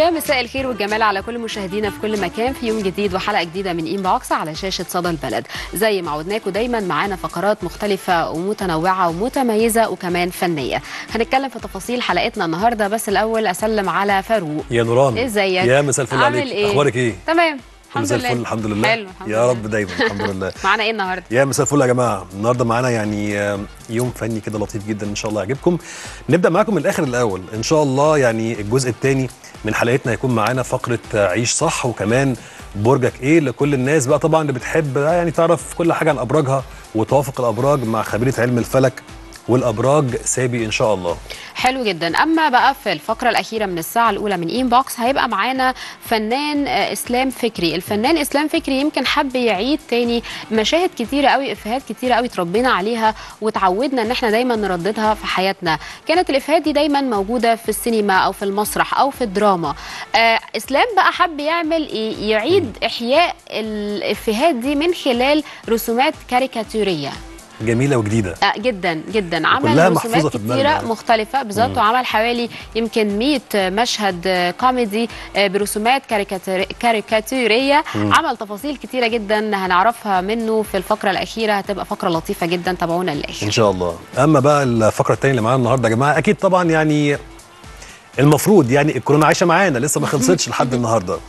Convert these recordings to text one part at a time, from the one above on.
يا مساء الخير والجمال على كل مشاهدينا في كل مكان في يوم جديد وحلقه جديده من ان بوكس على شاشه صدى البلد زي ما عودناكم دايما معانا فقرات مختلفه ومتنوعه ومتميزه وكمان فنيه هنتكلم في تفاصيل حلقتنا النهارده بس الاول اسلم على فاروق يا نوران ازيك يا مساء الفل عامل عليك إيه؟ اخبارك ايه تمام الحمد مساء لله الفل الحمد لله حلو الحمد يا لله. رب دايما الحمد لله معانا ايه النهارده يا مساء الفل يا جماعه النهارده معانا يعني آه، يوم فني كده لطيف جدا ان شاء الله يعجبكم نبدا معاكم من الاخر الاول ان شاء الله يعني الجزء الثاني من حلقتنا هيكون معانا فقره آه، عيش صح وكمان برجك ايه لكل الناس بقى طبعا اللي بتحب آه، يعني تعرف كل حاجه عن ابراجها وتوافق الابراج مع خبيره علم الفلك والابراج سابي ان شاء الله حلو جدا اما بقى في الفقره الاخيره من الساعه الاولى من ان بوكس هيبقى معانا فنان آه، اسلام فكري الفنان اسلام فكري يمكن حب يعيد تاني مشاهد كتيره قوي افيهات كتيره قوي اتربينا عليها وتعودنا ان احنا دايما نرددها في حياتنا كانت الافيهات دي دايما موجوده في السينما او في المسرح او في الدراما آه اسلام بقى حب يعمل ايه يعيد احياء الافيهات دي من خلال رسومات كاريكاتوريه جميله وجديده آه، جدا جدا عمل كلها رسومات محفوظة في دماغنا كتيره يعني. مختلفه بالظبط وعمل حوالي يمكن 100 مشهد آه، كوميدي آه، برسومات كاريكاتور- كاريكاتوريه عمل تفاصيل كتيره جدا هنعرفها منه في الفقره الاخيره هتبقى فقره لطيفه جدا تابعونا للاخر ان شاء الله اما بقى الفقره الثانيه اللي معانا النهارده يا جماعه اكيد طبعا يعني المفروض يعني الكورونا عايشه معانا لسه ما خلصتش لحد النهارده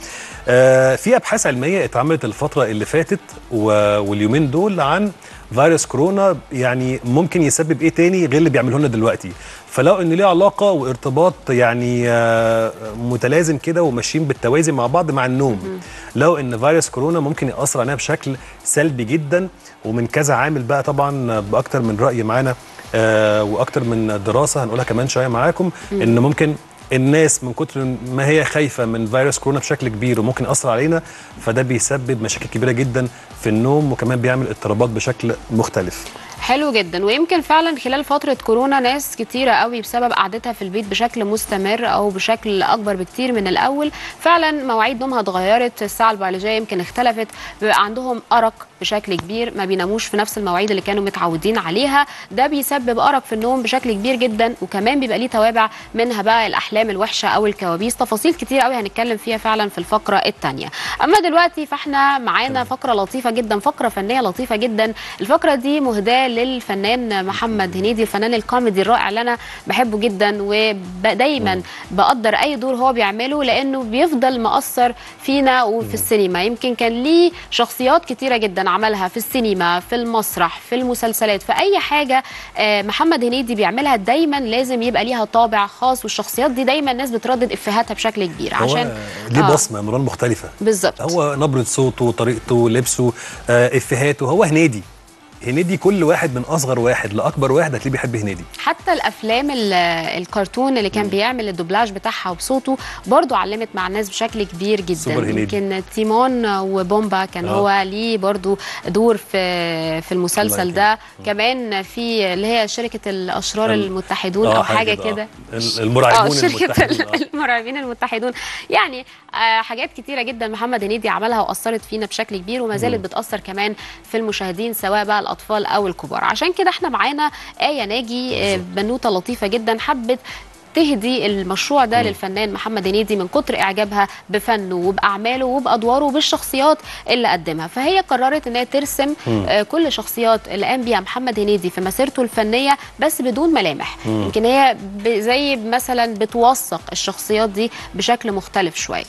آه في ابحاث علميه اتعملت الفتره اللي فاتت و- واليومين دول عن فيروس كورونا يعني ممكن يسبب ايه تاني غير اللي بيعملوه لنا دلوقتي فلو ان ليه علاقه وارتباط يعني آه متلازم كده وماشيين بالتوازي مع بعض مع النوم لو ان فيروس كورونا ممكن ياثر علينا بشكل سلبي جدا ومن كذا عامل بقى طبعا باكتر من راي معانا آه واكتر من دراسه هنقولها كمان شويه معاكم ان ممكن الناس من كتر ما هي خايفه من فيروس كورونا بشكل كبير وممكن ياثر علينا فده بيسبب مشاكل كبيره جدا في النوم وكمان بيعمل اضطرابات بشكل مختلف حلو جدا ويمكن فعلا خلال فترة كورونا ناس كتيرة قوي بسبب قعدتها في البيت بشكل مستمر أو بشكل أكبر بكتير من الأول فعلا مواعيد نومها اتغيرت الساعة البيولوجية يمكن اختلفت بيبقى عندهم أرق بشكل كبير ما بيناموش في نفس المواعيد اللي كانوا متعودين عليها ده بيسبب أرق في النوم بشكل كبير جدا وكمان بيبقى ليه توابع منها بقى الأحلام الوحشة أو الكوابيس تفاصيل كتير قوي هنتكلم فيها فعلا في الفقرة الثانية أما دلوقتي فاحنا معانا فقرة لطيفة جدا فقرة فنية لطيفة جدا الفقرة دي مهداة للفنان محمد هنيدي الفنان الكوميدي الرائع اللي أنا بحبه جدا ودايما بقدر أي دور هو بيعمله لأنه بيفضل مأثر فينا وفي السينما يمكن كان ليه شخصيات كتيرة جدا عملها في السينما في المسرح في المسلسلات في أي حاجة آه، محمد هنيدي بيعملها دايما لازم يبقى ليها طابع خاص والشخصيات دي دايما الناس بتردد إفيهاتها بشكل كبير عشان هو ليه آه. بصمه مران مختلفه بالظبط هو نبره صوته طريقته لبسه آه افهاته هو هنيدي هنيدي كل واحد من اصغر واحد لاكبر واحد هتلاقيه بيحب هنيدي حتى الافلام ال- الكرتون اللي كان بيعمل الدوبلاج بتاعها وبصوته برضو علمت مع الناس بشكل كبير جدا سوبر هنيدي. يمكن تيمون وبومبا كان آه. هو ليه برضو دور في في المسلسل الله ده كمان في اللي هي شركه الاشرار ال- المتحدون آه، او حاجة حاجه كده، آه. كده ال- المرعبون اه شركه المتحدون، آه. المرعبين المتحدون يعني آه حاجات كتيره جدا محمد هنيدي عملها واثرت فينا بشكل كبير وما زالت بتاثر كمان في المشاهدين سواء بقى الاطفال او الكبار عشان كده احنا معانا ايه ناجي آه بنوته لطيفه جدا حبت تهدي المشروع ده للفنان محمد هنيدي من كتر اعجابها بفنه وباعماله وبادواره وبالشخصيات اللي قدمها فهي قررت ان هي ترسم آه كل شخصيات اللي قام بيها محمد هنيدي في مسيرته الفنيه بس بدون ملامح يمكن هي ب- زي مثلا بتوثق الشخصيات دي بشكل مختلف شويه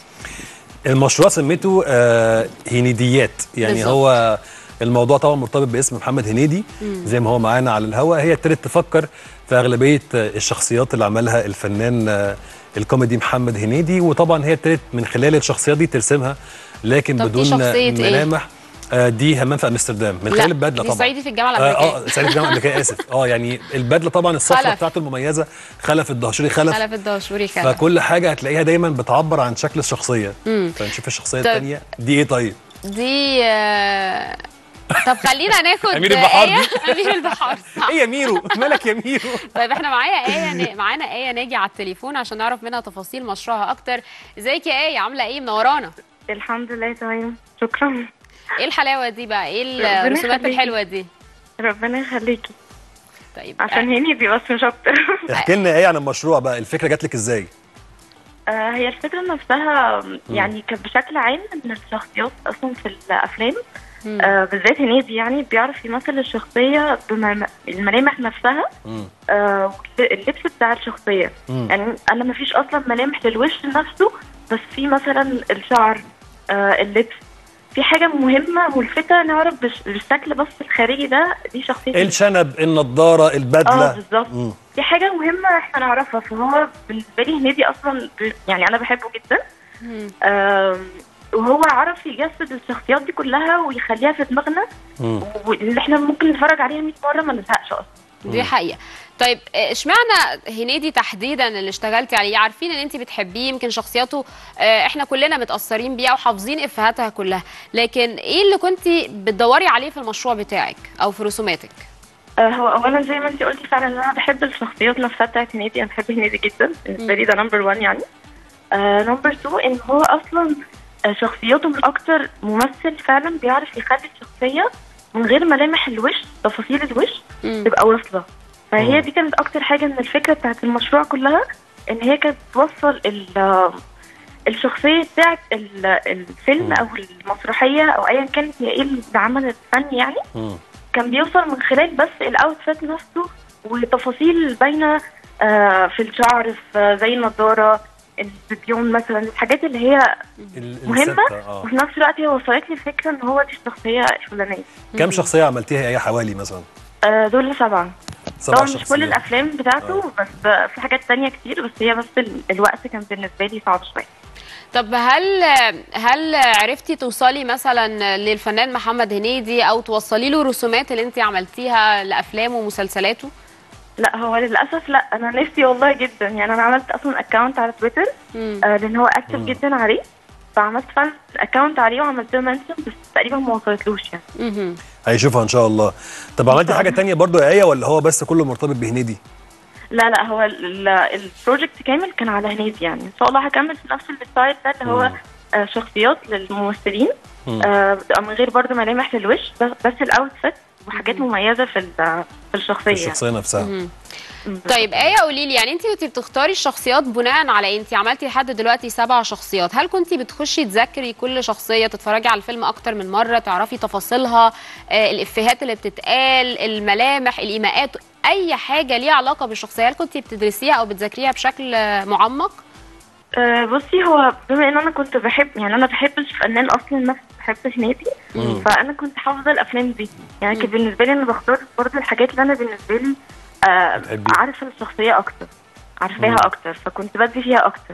المشروع سميته آه هنيديات يعني بالظبط. هو الموضوع طبعا مرتبط باسم محمد هنيدي زي ما هو معانا على الهواء هي ابتدت تفكر في اغلبيه آه، الشخصيات اللي عملها الفنان آه الكوميدي محمد هنيدي وطبعا هي ابتدت من خلال الشخصيات دي ترسمها لكن طب دي بدون شخصية إيه؟ ملامح آه دي همام في امستردام من لا، خلال البدله دي طبعا صعيدي في الجامعة اه الأمريكية. اه صعيدي في الجامعه الامريكيه اسف اه يعني البدله طبعا الصفراء خلف. بتاعته المميزه خلف الدهشوري خلف خلف الدهشوري خلف فكل حاجه هتلاقيها دايما بتعبر عن شكل الشخصيه فنشوف الشخصيه طب. الثانيه دي ايه طيب دي آه، طب خلينا ناخد أمير البحار دي؟ آية. امير البحار صح. ايه يا ميرو مالك يا ميرو طيب احنا معايا ايه نا- معانا ايه ناجي على التليفون عشان نعرف منها تفاصيل مشروعها اكتر ازيك يا ايه عامله ايه منورانا الحمد لله تمام شكرا ايه الحلاوه دي بقى ايه ربنا الرسومات يخليكي. الحلوه دي ربنا يخليكي طيب عشان هنيدي بس مش اكتر احكي لنا ايه عن المشروع بقى الفكره جات لك ازاي آه، هي الفكرة نفسها يعني كان بشكل عام ان الشخصيات اصلا في الافلام مم. آه، بالذات هنيدي يعني بيعرف يمثل الشخصية بالملامح نفسها مم. آه، اللبس بتاع الشخصية مم. يعني انا ما فيش اصلا ملامح للوش نفسه بس في مثلا الشعر آه، اللبس في حاجة مهمة ملفتة نعرف بش- بالشكل بس الخارجي ده دي شخصية الشنب النضاره اه البدله بالظبط مم. دي حاجة مهمة احنا نعرفها فهو بالنسبة لي هنيدي اصلا ب- يعني انا بحبه جدا مم. آم، وهو عرف يجسد الشخصيات دي كلها ويخليها في دماغنا مم. واللي احنا ممكن نتفرج عليها 100 مرة ما نزهقش اصلا دي حقيقة طيب آه، اشمعنى هنيدي تحديدا اللي اشتغلتي عليه عارفين ان انت بتحبيه يمكن شخصياته آه، احنا كلنا متأثرين بيها وحافظين افهاتها كلها لكن ايه اللي كنت بتدوري عليه في المشروع بتاعك او في رسوماتك آه، هو اولا زي ما انت قلتي فعلا ان انا بحب الشخصيات نفسها بتاعت هنيدي انا بحب هنيدي جدا بالنسبه لي ده نمبر 1 يعني نمبر 2 ان هو اصلا آه، شخصيته من اكتر ممثل فعلا بيعرف يخلي الشخصيه من غير ملامح الوش تفاصيل الوش مم. تبقى واصله مم. فهي دي كانت اكتر حاجه من الفكره بتاعت المشروع كلها ان هي كانت توصل ال- آه، الشخصيه بتاعت ال- الفيلم مم. او المسرحيه او ايا كانت هي ايه العمل الفني يعني مم. كان بيوصل من خلال بس الاوتفيت نفسه وتفاصيل باينه آه، في الشعر في زي النضاره البيبيون مثلا الحاجات اللي هي ال- مهمة الستة، اه وفي نفس الوقت هي وصلت لي الفكره ان هو دي الشخصيه الفلانيه كم شخصيه عملتيها ايه حوالي مثلا آه، دول سبعه سبع طبعا مش كل شخصيات الافلام بتاعته بس آه، في حاجات تانية كتير بس هي بس ال- الوقت كان بالنسبه لي صعب شويه طب هل هل عرفتي توصلي مثلا للفنان محمد هنيدي او توصلي له الرسومات اللي انت عملتيها لافلامه ومسلسلاته لا هو للاسف لا انا نفسي والله جدا يعني انا عملت اصلا اكونت على تويتر مم. آه، لان هو اكتف مم. جدا عليه فعملت فعلا اكونت عليه وعملت له منشن بس تقريبا ما وصلتلوش يعني مهم. هيشوفها ان شاء الله طب عملتي حاجه تانية برضو يا ايه ولا هو بس كله مرتبط بهنيدي لا لا هو ال- ال- البروجكت كامل كان على هنيدي يعني ان شاء الله هكمل في نفس الستايل ده اللي هو مم. آه، شخصيات للممثلين مم. آه، بتبقى من غير برضه ملامح للوش بس, بس الاوتفيت وحاجات مميزه في ال- في الشخصيه يعني. الشخصيه نفسها مهم. مم. طيب ايه قولي لي يعني انت كنت بتختاري الشخصيات بناء على ايه انت عملتي لحد دلوقتي سبع شخصيات هل كنت بتخشي تذاكري كل شخصيه تتفرجي على الفيلم اكتر من مره تعرفي تفاصيلها آه الافيهات اللي بتتقال الملامح الايماءات اي حاجه ليها علاقه بالشخصيه هل كنت بتدرسيها او بتذاكريها بشكل آه، معمق آه، بصي هو بما ان انا كنت بحب يعني انا بحب الفنان اصلا نفسه بحب هنيدي مم. فانا كنت حافظه الافلام دي يعني كان بالنسبه لي انا بختار برضه الحاجات اللي انا بالنسبه لي آه بتحبيها. عارفه الشخصيه اكتر عارفاها مم. اكتر فكنت بدي فيها اكتر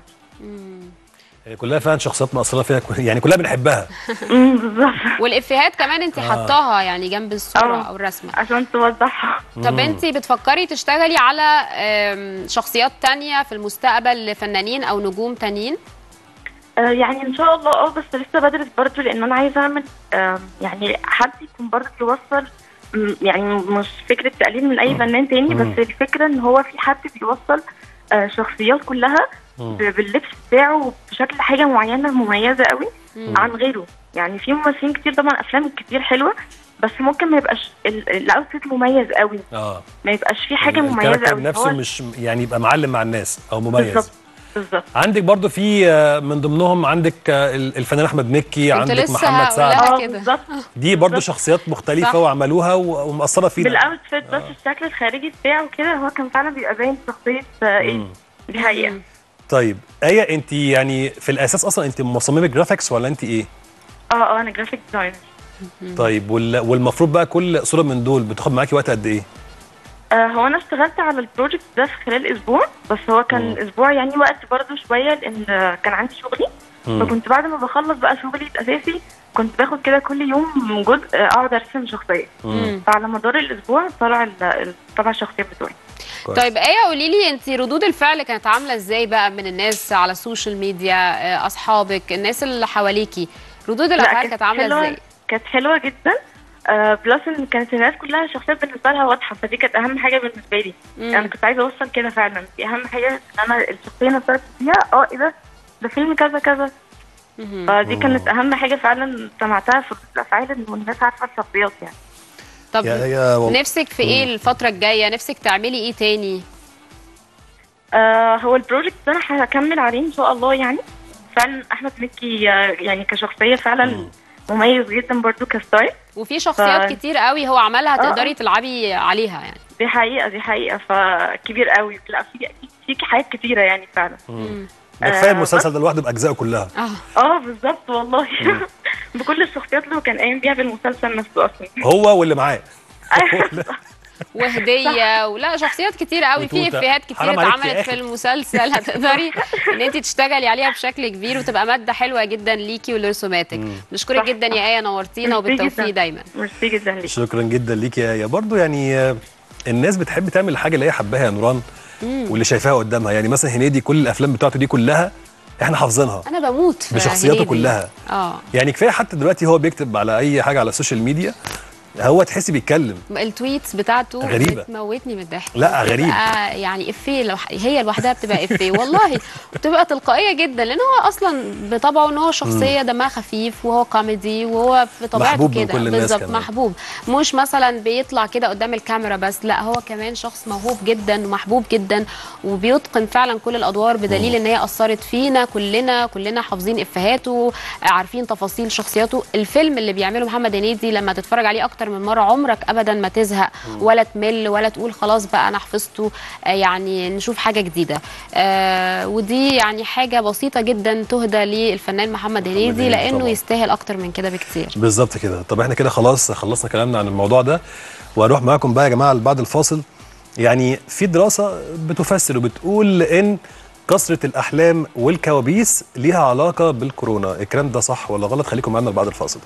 هي كلها فعلا شخصيات مأثرة فيها يعني كلها بنحبها امم بالظبط والافيهات كمان انت آه. حطاها يعني جنب الصوره آه. او الرسمه عشان توضحها طب مم. انت بتفكري تشتغلي على آم، شخصيات تانية في المستقبل لفنانين او نجوم تانيين آه يعني ان شاء الله اه بس لسه بدرس برضه لان انا عايزه اعمل آه يعني حد يكون برضه بيوصل م- يعني مش فكره تقليد من اي فنان تاني مم. بس الفكره ان هو في حد بيوصل آه شخصيات كلها مم. ب- باللبس بتاعه بشكل حاجه معينه مميزه قوي مم. عن غيره يعني في ممثلين كتير طبعا افلام كتير حلوه بس ممكن ما يبقاش ال- الاوتفيت مميز قوي اه ما يبقاش في حاجه مميزه الكاركتر قوي نفسه هو- مش يعني يبقى معلم مع الناس او مميز بالظبط بالظبط عندك برضو في آه، من ضمنهم عندك آه، الفنان احمد مكي كنت عندك لسه محمد هقول سعد لها اه كده. بالظبط دي برضو بالظبط. شخصيات مختلفة صح. وعملوها و- ومأثرة فينا بالاوتفيت بس الشكل الخارجي بتاعه كده هو كان فعلا بيبقى باين شخصيه آه، ايه مم. دي حقيقه مم. طيب آية انت يعني في الاساس اصلا انت مصممة جرافيكس ولا انت ايه؟ اه اه انا جرافيك ديزاينر طيب وال- والمفروض بقى كل صورة من دول بتاخد معاكي وقت قد ايه؟ آه هو انا اشتغلت على البروجكت ده في خلال اسبوع بس هو كان مم. اسبوع يعني وقت برضه شويه لان آه، كان عندي شغلي مم. فكنت بعد ما بخلص بقى شغلي الاساسي كنت باخد كده كل يوم جزء آه، اقعد ارسم شخصيه مم. فعلى مدار الاسبوع طلع ال- ال- طلع الشخصيه بتوعي كويس. طيب ايه قولي لي انت ردود الفعل كانت عامله ازاي بقى من الناس على السوشيال ميديا آه، اصحابك الناس اللي حواليكي ردود لا، الافعال كانت عامله حلوة- ازاي كانت حلوه جدا آه بلس ان كانت الناس كلها الشخصيات بالنسبه لها واضحه فدي كانت اهم حاجه بالنسبه لي مم. انا كنت عايزه اوصل كده فعلا دي اهم حاجه ان انا الشخصيه نفسها فيها اه ايه ده ده فيلم كذا كذا مهم. فدي مم. كانت اهم حاجه فعلا سمعتها في ردود الافعال ان الناس عارفه الشخصيات يعني طب يا هي والله نفسك في ايه الفتره الجايه نفسك تعملي ايه تاني آه هو البروجكت ده انا هكمل عليه ان شاء الله يعني فعلا احمد مكي آه، يعني كشخصيه فعلا مميز جدا برضو كستايل وفي شخصيات ف- كتير قوي هو عملها آه، تقدري تلعبي عليها يعني دي حقيقه دي حقيقه فكبير قوي لا في في في حاجات كتيره يعني فعلا ده كفايه آه، المسلسل ده لوحده باجزائه كلها اه اه بالظبط والله بكل الشخصيات اللي هو كان قايم بيها بالمسلسل نفسه اصلا هو واللي معاه وهديه ولا شخصيات كتير قوي في وتوتة. افيهات كتير حرام عليك يا اتعملت أخي. في المسلسل هتقدري ان انت تشتغلي عليها بشكل كبير وتبقى ماده حلوه جدا ليكي ولرسوماتك نشكرك صح، جدا يا ايه نورتينا ميرسي وبالتوفيق جداً. دايما ميرسي جدا ليك شكرا جدا ليك يا يا برضه يعني آه، الناس بتحب تعمل الحاجه اللي هي حباها يا نوران واللي شايفاها قدامها يعني مثلا هنيدي كل الافلام بتاعته دي كلها احنا حافظينها انا بموت في بشخصياته هنيدي. كلها. اه يعني كفايه حتى دلوقتي هو بيكتب على اي حاجه على السوشيال ميديا هو تحسي بيتكلم التويتس بتاعته غريبة. بتموتني من الضحك لا، غريب. بتبقى يعني افيه لو هي لوحدها بتبقى افيه والله بتبقى تلقائيه جدا لان هو اصلا بطبعه ان هو شخصيه دمها خفيف وهو كوميدي وهو في طبيعته محبوب من كده كل الناس بالظبط كمان. محبوب مش مثلا بيطلع كده قدام الكاميرا بس لا هو كمان شخص موهوب جدا ومحبوب جدا وبيتقن فعلا كل الادوار بدليل ان هي اثرت فينا كلنا كلنا حافظين افيهاته عارفين تفاصيل شخصياته الفيلم اللي بيعمله محمد هنيدي لما تتفرج عليه اكتر من مره عمرك ابدا ما تزهق ولا تمل ولا تقول خلاص بقى انا حفظته آه، يعني نشوف حاجه جديده آه ودي يعني حاجه بسيطه جدا تهدى للفنان محمد هنيدي هنيدي لانه طبعاً. يستاهل اكتر من كده بكتير بالظبط كده طب احنا كده خلاص خلصنا كلامنا عن الموضوع ده وهنروح معاكم بقى يا جماعه بعد الفاصل يعني في دراسه بتفسر وبتقول ان كثره الاحلام والكوابيس ليها علاقه بالكورونا الكلام ده صح ولا غلط خليكم معانا بعد الفاصل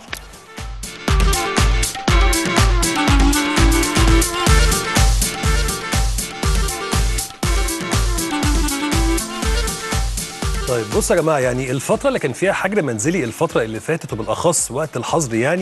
طيب بصوا يا جماعه يعني الفتره اللي كان فيها حجر منزلي الفتره اللي فاتت وبالاخص وقت الحظر يعني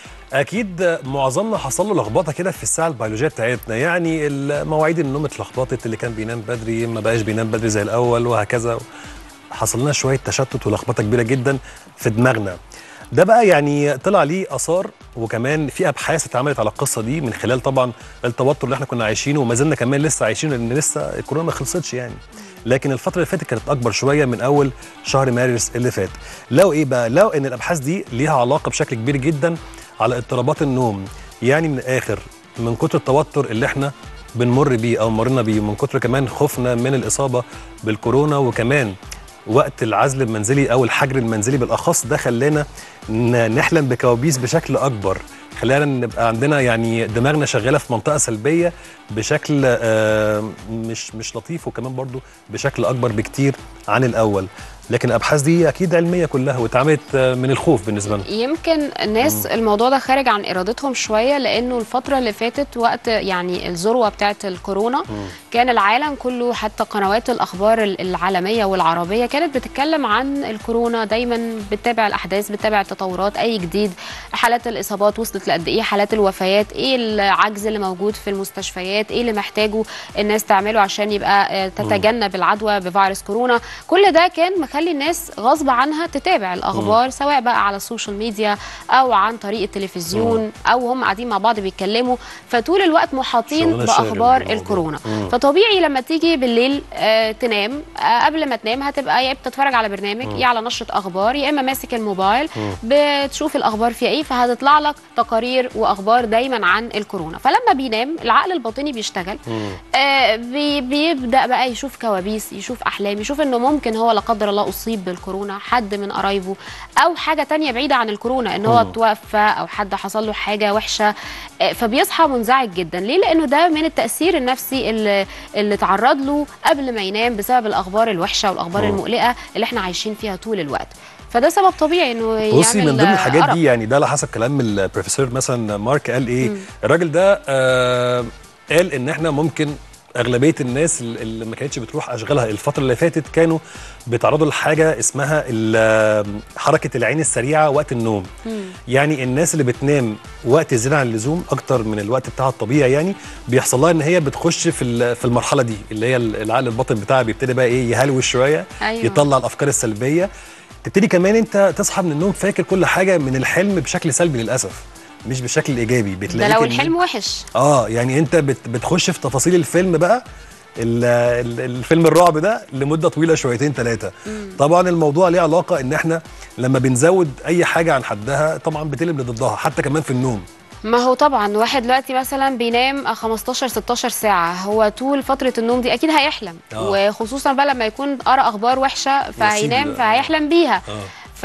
اكيد معظمنا حصل له لخبطه كده في الساعه البيولوجيه بتاعتنا يعني مواعيد النوم اتلخبطت اللي كان بينام بدري ما بقاش بينام بدري زي الاول وهكذا حصل لنا شويه تشتت ولخبطه كبيره جدا في دماغنا ده بقى يعني طلع ليه اثار وكمان في ابحاث اتعملت على القصه دي من خلال طبعا التوتر اللي احنا كنا عايشينه وما زلنا كمان لسه عايشينه لان لسه الكورونا ما خلصتش يعني لكن الفتره اللي فاتت كانت اكبر شويه من اول شهر مارس اللي فات لو ايه بقى لو ان الابحاث دي ليها علاقه بشكل كبير جدا على اضطرابات النوم يعني من الاخر من كتر التوتر اللي احنا بنمر بيه او مرينا بيه من كتر كمان خوفنا من الاصابه بالكورونا وكمان وقت العزل المنزلي او الحجر المنزلي بالاخص ده خلانا ن- نحلم بكوابيس بشكل اكبر خلانا نبقى عندنا يعني دماغنا شغاله في منطقه سلبيه بشكل آه، مش مش لطيف وكمان برضو بشكل اكبر بكتير عن الاول لكن الابحاث دي اكيد علميه كلها واتعملت آه، من الخوف بالنسبه لنا يمكن الناس الموضوع ده خارج عن ارادتهم شويه لانه الفتره اللي فاتت وقت يعني الذروه بتاعه الكورونا كان العالم كله حتى قنوات الاخبار ال- العالميه والعربيه كانت بتتكلم عن الكورونا دايما بتتابع الاحداث بتتابع التطورات اي جديد حالات الاصابات وصلت لقد ايه حالات الوفيات ايه العجز اللي موجود في المستشفيات ايه اللي محتاجه الناس تعمله عشان يبقى آه، تتجنب العدوى بفيروس كورونا كل ده كان مخلي الناس غصب عنها تتابع الاخبار سواء بقى على السوشيال ميديا او عن طريق التلفزيون او هم قاعدين مع بعض بيتكلموا فطول الوقت محاطين شغلنا شاغل باخبار بالموضوع. الكورونا مم. فطبيعي لما تيجي بالليل آه تنام آه قبل ما تنام هتبقى يا بتتفرج على برنامج يا على نشره اخبار يا اما ماسك الموبايل بتشوف الاخبار فيها ايه فهتطلع لك تقارير واخبار دايما عن الكورونا فلما بينام العقل الباطني بيشتغل آه بي بيبدا بقى يشوف كوابيس يشوف احلام يشوف انه ممكن هو لا قدر الله اصيب بالكورونا حد من قرايبه او حاجه تانية بعيده عن الكورونا ان هو توفى او حد حصل له حاجه وحشه آه فبيصحى منزعج جدا ليه لانه ده من التاثير النفسي اللي اللي اتعرض له قبل ما ينام بسبب الاخبار الوحشه والاخبار المقلقه اللي احنا عايشين فيها طول الوقت فده سبب طبيعي انه بصي يعمل من ضمن آه، الحاجات أرق. دي يعني ده على حسب كلام البروفيسور مثلا مارك قال ايه الراجل ده آه قال ان احنا ممكن اغلبيه الناس اللي ما كانتش بتروح اشغالها الفتره اللي فاتت كانوا بيتعرضوا لحاجه اسمها ال- حركه العين السريعه وقت النوم يعني الناس اللي بتنام وقت زياده عن اللزوم اكتر من الوقت بتاعها الطبيعي يعني بيحصل لها ان هي بتخش في ال- في المرحله دي اللي هي العقل الباطن بتاعها بيبتدي بقى ايه يهلوش شويه أيوة. يطلع الافكار السلبيه تبتدي كمان انت تصحى من النوم فاكر كل حاجه من الحلم بشكل سلبي للاسف مش بشكل ايجابي ده بتلاقيك لو إن- الحلم وحش اه يعني انت بت بتخش في تفاصيل الفيلم بقى ال- ال- الفيلم الرعب ده لمده طويله شويتين ثلاثه طبعا الموضوع ليه علاقه ان احنا لما بنزود اي حاجه عن حدها طبعا بتقلب لضدها حتى كمان في النوم ما هو طبعا واحد دلوقتي مثلا بينام 15 16 ساعه هو طول فتره النوم دي اكيد هيحلم آه. وخصوصا بقى لما يكون قرا اخبار وحشه فهينام بقى. فهيحلم بيها اه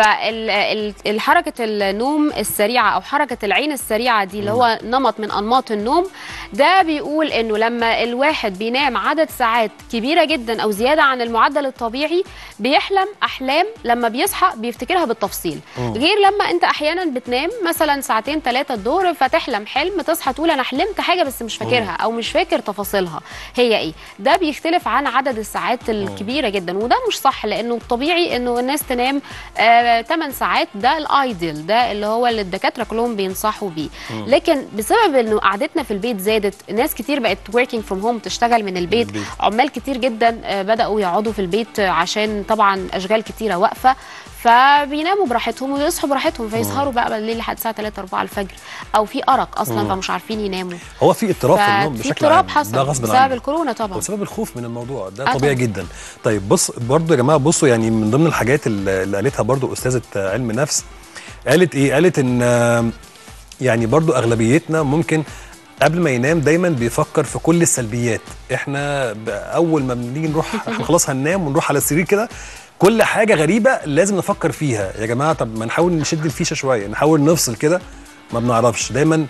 فالحركة النوم السريعة أو حركة العين السريعة دي اللي هو نمط من أنماط النوم ده بيقول إنه لما الواحد بينام عدد ساعات كبيرة جدا أو زيادة عن المعدل الطبيعي بيحلم أحلام لما بيصحى بيفتكرها بالتفصيل مم. غير لما أنت أحيانا بتنام مثلا ساعتين ثلاثة الظهر فتحلم حلم تصحى تقول أنا حلمت حاجة بس مش فاكرها أو مش فاكر تفاصيلها هي إيه ده بيختلف عن عدد الساعات الكبيرة جدا وده مش صح لأنه الطبيعي إنه الناس تنام آه 8 ساعات ده الايديال ده اللي هو اللي الدكاتره كلهم بينصحوا بيه لكن بسبب انه قعدتنا في البيت زادت ناس كتير بقت working from home تشتغل من البيت البيت. عمال كتير جدا آه، بداوا يقعدوا في البيت آه، عشان طبعا اشغال كتيره واقفه فبيناموا براحتهم ويصحوا براحتهم فيسهروا بقى بالليل لحد الساعه 3 4 الفجر او في ارق اصلا فمش عارفين يناموا هو في اضطراب في النوم ففي بشكل اضطراب عام حصل ده غصب بسبب عنك الكورونا طبعا وبسبب الخوف من الموضوع ده آه طبيعي طبعاً. جدا طيب بص برضو يا جماعه بصوا يعني من ضمن الحاجات اللي اللي قالتها برضو استاذه علم نفس قالت ايه قالت ان آه، يعني برضو اغلبيتنا ممكن قبل ما ينام دايما بيفكر في كل السلبيات احنا ب- اول ما بنيجي نروح احنا خلاص هننام ونروح على السرير كده كل حاجه غريبه لازم نفكر فيها يا جماعه طب ما نحاول نشد الفيشه شويه نحاول نفصل كده ما بنعرفش دايما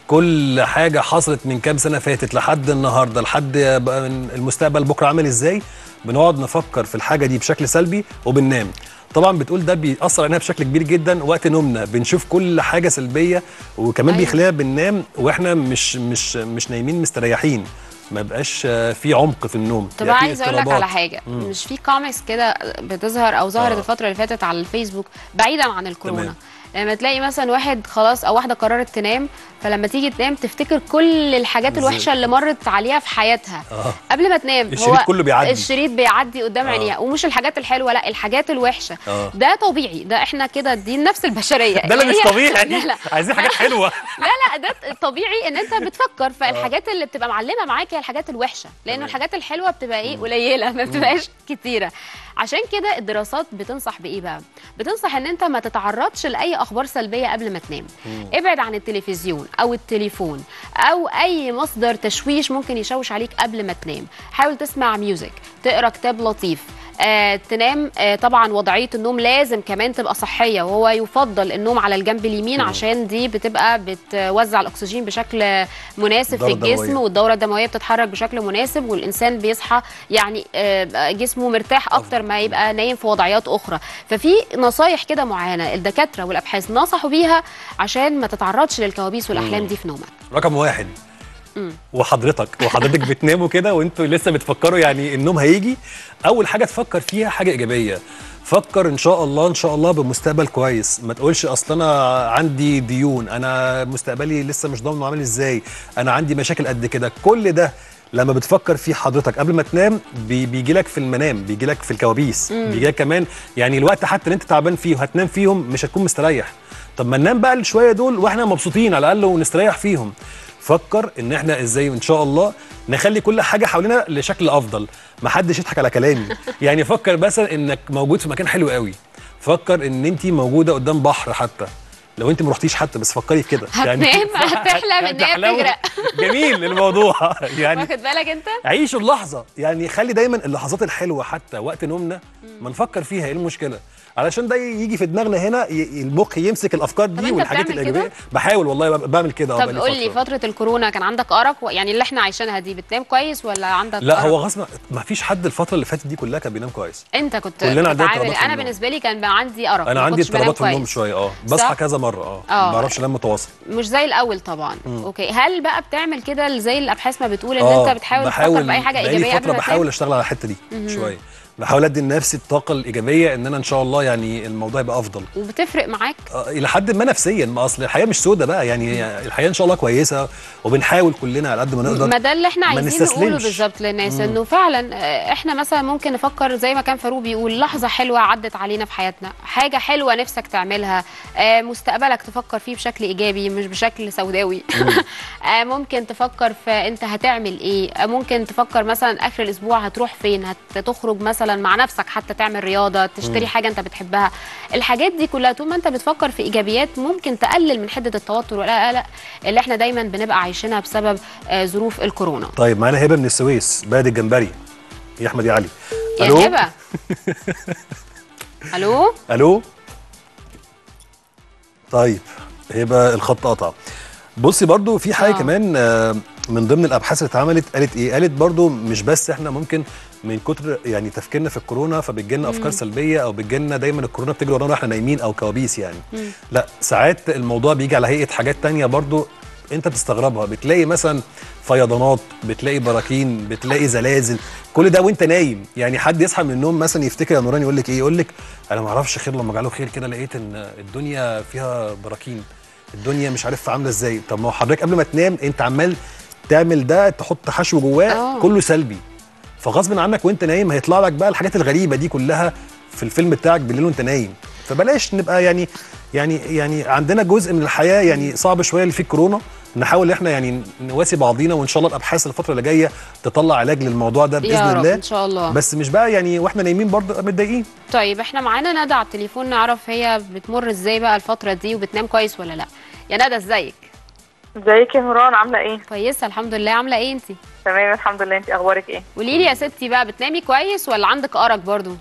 كل حاجه حصلت من كام سنه فاتت لحد النهارده لحد بقى من المستقبل بكره عامل ازاي بنقعد نفكر في الحاجه دي بشكل سلبي وبننام طبعا بتقول ده بيأثر علينا بشكل كبير جدا وقت نومنا بنشوف كل حاجه سلبيه وكمان أيوة. بيخلينا بننام واحنا مش مش مش نايمين مستريحين ما بقاش آه، في عمق في النوم طب يعني في عايزه اقول لك اضطرابات. على حاجه مش في كوميكس كده بتظهر او ظهرت آه. الفتره اللي فاتت على الفيسبوك بعيدا عن الكورونا تمام. لما تلاقي مثلا واحد خلاص او واحده قررت تنام فلما تيجي تنام تفتكر كل الحاجات بالظبط. الوحشه اللي مرت عليها في حياتها آه. قبل ما تنام الشريط كله بيعدي. الشريط بيعدي قدام آه. عينيها ومش الحاجات الحلوه لا الحاجات الوحشه آه. ده طبيعي ده احنا كده دي نفس البشريه ده اللي مش هي- طبيعي لا لا عايزين حاجات حلوه لا لا ده الطبيعي ان انت بتفكر فالحاجات اللي بتبقى معلمه معاك هي الحاجات الوحشه لان تمام. الحاجات الحلوه بتبقى ايه قليله ما بتبقاش كتيره عشان كده الدراسات بتنصح بايه بقى بتنصح ان انت ما تتعرضش لاي اخبار سلبيه قبل ما تنام ابعد عن التلفزيون او التليفون او اي مصدر تشويش ممكن يشوش عليك قبل ما تنام حاول تسمع ميوزك تقرا كتاب لطيف آه، تنام آه، طبعا وضعيه النوم لازم كمان تبقى صحيه وهو يفضل النوم على الجنب اليمين عشان دي بتبقى بتوزع الاكسجين بشكل مناسب في الدورة الجسم الدموية. والدوره الدمويه بتتحرك بشكل مناسب والانسان بيصحى يعني آه، جسمه مرتاح اكتر ما يبقى نايم في وضعيات اخرى ففي نصايح كده معينه الدكاتره والابحاث نصحوا بيها عشان ما تتعرضش للكوابيس والاحلام دي في نومك رقم واحد وحضرتك وحضرتك بتناموا كده وانتوا لسه بتفكروا يعني النوم هيجي اول حاجه تفكر فيها حاجه ايجابيه فكر ان شاء الله ان شاء الله بمستقبل كويس ما تقولش اصل انا عندي ديون انا مستقبلي لسه مش ضامن عامل ازاي انا عندي مشاكل قد كده كل ده لما بتفكر فيه حضرتك قبل ما تنام بي بيجي لك في المنام بيجي لك في الكوابيس بيجي لك كمان يعني الوقت حتى اللي انت تعبان فيه وهتنام فيهم مش هتكون مستريح طب ما ننام بقى الشويه دول واحنا مبسوطين على الاقل ونستريح فيهم فكر ان احنا ازاي ان شاء الله نخلي كل حاجه حوالينا لشكل افضل ما حدش يضحك على كلامي يعني فكر مثلا انك موجود في مكان حلو قوي فكر ان انت موجوده قدام بحر حتى لو انت ما رحتيش حتى بس فكري في كده هتنام، هتحلم إن هي هتحلموا. بتغرق. جميل الموضوع يعني واخد بالك انت عيشوا اللحظه يعني خلي دايما اللحظات الحلوه حتى وقت نومنا ما نفكر فيها ايه المشكله علشان ده يجي في دماغنا هنا ي- المخ يمسك الافكار طب دي أنت والحاجات بتعمل الايجابيه كده؟ بحاول والله ب- بعمل كده آه طب بقالي قول لي فترة. فتره الكورونا كان عندك ارق و- يعني اللي احنا عايشينها دي بتنام كويس ولا عندك لا أرق؟ هو غصب ما فيش حد الفتره اللي فاتت دي كلها كان بينام كويس انت كنت كلنا عندنا بتتعامل اضطرابات في انا النوم. بالنسبه لي كان بقى عندي ارق انا ما عندي كنتش بنام اضطرابات في النوم كويس. شويه اه صح؟ بصحى كذا مره اه آه. ما بعرفش انام متواصل مش زي الاول طبعا اوكي هل بقى بتعمل كده زي الابحاث ما بتقول ان آه، انت بتحاول تفكر باي حاجه بقالي ايجابيه قبل فتره ما بحاول تنام اشتغل على الحته دي شويه بحاول ادي لنفسي الطاقه الايجابيه ان انا ان شاء الله يعني الموضوع يبقى افضل وبتفرق معاك آه، الى حد ما نفسيا ما اصل الحياه مش سودة بقى يعني الحياه ان شاء الله كويسه وبنحاول كلنا على قد ما نقدر ما ده اللي احنا ما عايزين نقوله نستسلمش. بالظبط للناس انه فعلا آه، احنا مثلا ممكن نفكر زي ما كان فاروق بيقول لحظه حلوه عدت علينا في حياتنا حاجه حلوه نفسك تعملها آه، مستقبلك تفكر فيه بشكل ايجابي مش بشكل سوداوي آه، ممكن تفكر في انت هتعمل ايه آه، ممكن تفكر مثلا اخر الاسبوع هتروح فين هتخرج مثلا مع نفسك حتى تعمل رياضه تشتري حاجه انت بتحبها الحاجات دي كلها طول ما انت بتفكر في ايجابيات ممكن تقلل من حده التوتر والقلق اللي احنا دايما بنبقى عايشينها بسبب آه، ظروف الكورونا طيب معانا هبه من السويس بلد الجمبري يا احمد يا علي يا الو هبه الو الو طيب هبه الخط قطع بصي برضو في حاجه آه. كمان آه، من ضمن الابحاث اللي اتعملت قالت ايه قالت برضو مش بس احنا ممكن من كتر يعني تفكيرنا في الكورونا فبتجيلنا افكار سلبيه او بتجيلنا دايما الكورونا بتجري ورانا واحنا نايمين او كوابيس يعني لا ساعات الموضوع بيجي على هيئه حاجات تانية برضو انت بتستغربها بتلاقي مثلا فيضانات بتلاقي براكين بتلاقي زلازل كل ده وانت نايم يعني حد يصحى من النوم مثلا يفتكر يا نوران يقول لك ايه يقول لك انا ما اعرفش خير لما جعله خير كده لقيت ان الدنيا فيها براكين الدنيا مش عارف عامله ازاي طب ما هو حضرتك قبل ما تنام انت عمال تعمل ده تحط حشو جواه آه. كله سلبي فغصب عنك وانت نايم هيطلع لك بقى الحاجات الغريبه دي كلها في الفيلم بتاعك بالليل وانت نايم فبلاش نبقى يعني يعني يعني عندنا جزء من الحياه يعني صعب شويه اللي فيه كورونا نحاول ان احنا يعني نواسي بعضينا وان شاء الله الابحاث الفتره اللي جايه تطلع علاج للموضوع ده باذن يا رب الله ان شاء الله بس مش بقى يعني واحنا نايمين برضه متضايقين طيب احنا معانا ندى على التليفون نعرف هي بتمر ازاي بقى الفتره دي وبتنام كويس ولا لا يا ندى ازيك ازيك يا نوران عامله ايه كويسه الحمد لله عامله ايه انت تمام الحمد لله انت اخبارك ايه قولي لي يا ستي بقى بتنامي كويس ولا عندك ارق برضو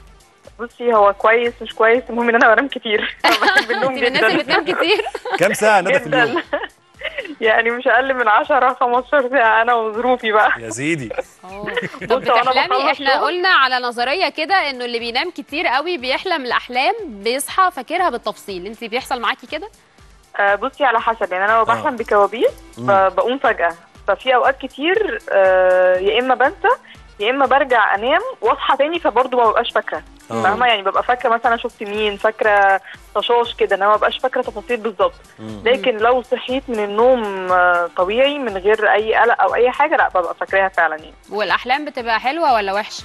بصي هو كويس مش كويس المهم ان انا بنام كتير أنا بحب النوم انت من الناس اللي بتنام كتير كام ساعه ندى في اليوم جدا يعني مش اقل من 10 15 ساعه انا وظروفي بقى يا سيدي أوه. طب بص، هو أنا بتحلمي بخلص احنا شغل. قلنا على نظريه كده انه اللي بينام كتير قوي بيحلم الاحلام بيصحى فاكرها بالتفصيل انت بيحصل معاكي كده آه، بصي على حسب يعني انا لو آه. بحلم بكوابيس مم. فبقوم فجاه ففي اوقات كتير آه، يا اما بنسى يا اما برجع انام واصحى تاني فبرضه ما ببقاش فاكره آه. فاهمه يعني ببقى فاكره مثلا انا شفت مين فاكره طشاش كده انما ما ببقاش فاكره تفاصيل بالظبط مم. لكن لو صحيت من النوم آه، طبيعي من غير اي قلق او اي حاجه لا ببقى فاكراها فعلا يعني والاحلام بتبقى حلوه ولا وحشه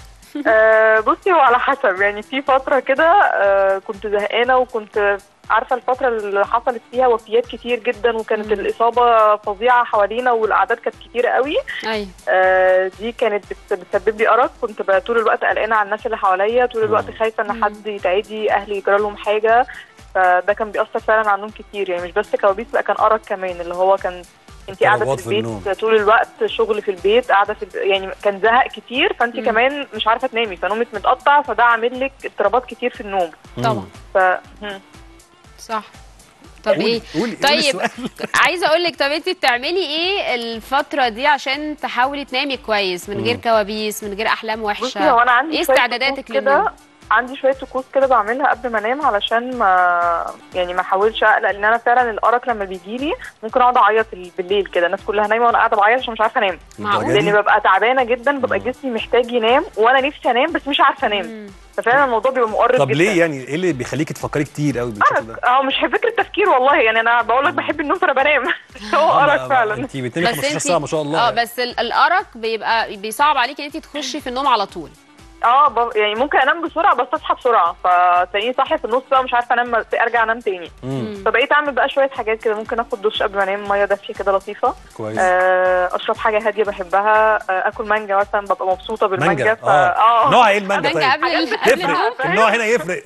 آه، بصي هو على حسب يعني في فترة كده آه، كنت زهقانة وكنت عارفة الفترة اللي حصلت فيها وفيات كتير جدا وكانت مم. الإصابة فظيعة حوالينا والأعداد كانت كتيرة قوي ايوه آه، دي كانت بت- بتسبب لي أرق كنت بقى طول الوقت قلقانة على الناس اللي حواليا طول الوقت مم. خايفة مم. إن حد يتعدي أهلي يجرى لهم حاجة فده كان بيأثر فعلا على النوم كتير يعني مش بس كوابيس لا كان أرق كمان اللي هو كان انت قاعده اضطرابات في في البيت النوم. طول الوقت شغل في البيت قاعده في الب- يعني كان زهق كتير فانت مم. كمان مش عارفه تنامي فنومك متقطع فده عامل لك اضطرابات كتير في النوم طبعا ف مم. صح طب قولي- ايه قولي- قولي طيب السؤال. عايزه اقول لك طب انت بتعملي ايه الفتره دي عشان تحاولي تنامي كويس من غير مم. كوابيس من غير احلام بصي وحشه هو انا عندي ايه شوية استعداداتك طقوس كده للنوم عندي شويه طقوس كده بعملها قبل ما انام علشان ما يعني ما احاولش اقلق لان انا فعلا الارق لما بيجي لي ممكن اقعد اعيط بالليل كده الناس كلها نايمه وانا قاعده بعيط عشان مش عارفه انام معقول؟ الدرجة دي؟ لان ببقى تعبانه جدا ببقى مم. جسمي محتاج ينام وانا نفسي انام بس مش عارفه انام مم. ففعلا الموضوع بيبقى مؤرق طب جدا ليه يعني ايه اللي بيخليكي تفكري كتير قوي بالشكل ده؟ اه مش فكره تفكير والله يعني انا بقول لك بحب النوم فانا بنام هو ارق فعلا انت بتنامي بس 15 انت ساعه ما شاء الله اه يعني. بس ال- الارق بيبقى بيصعب عليكي ان انت تخشي في النوم على طول اه ب... يعني ممكن انام بسرعه بس اصحى بسرعه فتلاقيني صاحيه في النص بقى مش عارفه انام ارجع انام تاني مم. فبقيت اعمل بقى شويه حاجات كده ممكن اخد دش قبل ما انام ميه دافيه كده لطيفه كويس آه، اشرب حاجه هاديه بحبها آه، اكل مانجا مثلا ببقى مبسوطه بالمانجا مانجا ف... اه نوع ايه المانجا مانجا طيب؟ قبل ال- قبل النوم يفرق النوع هنا يفرق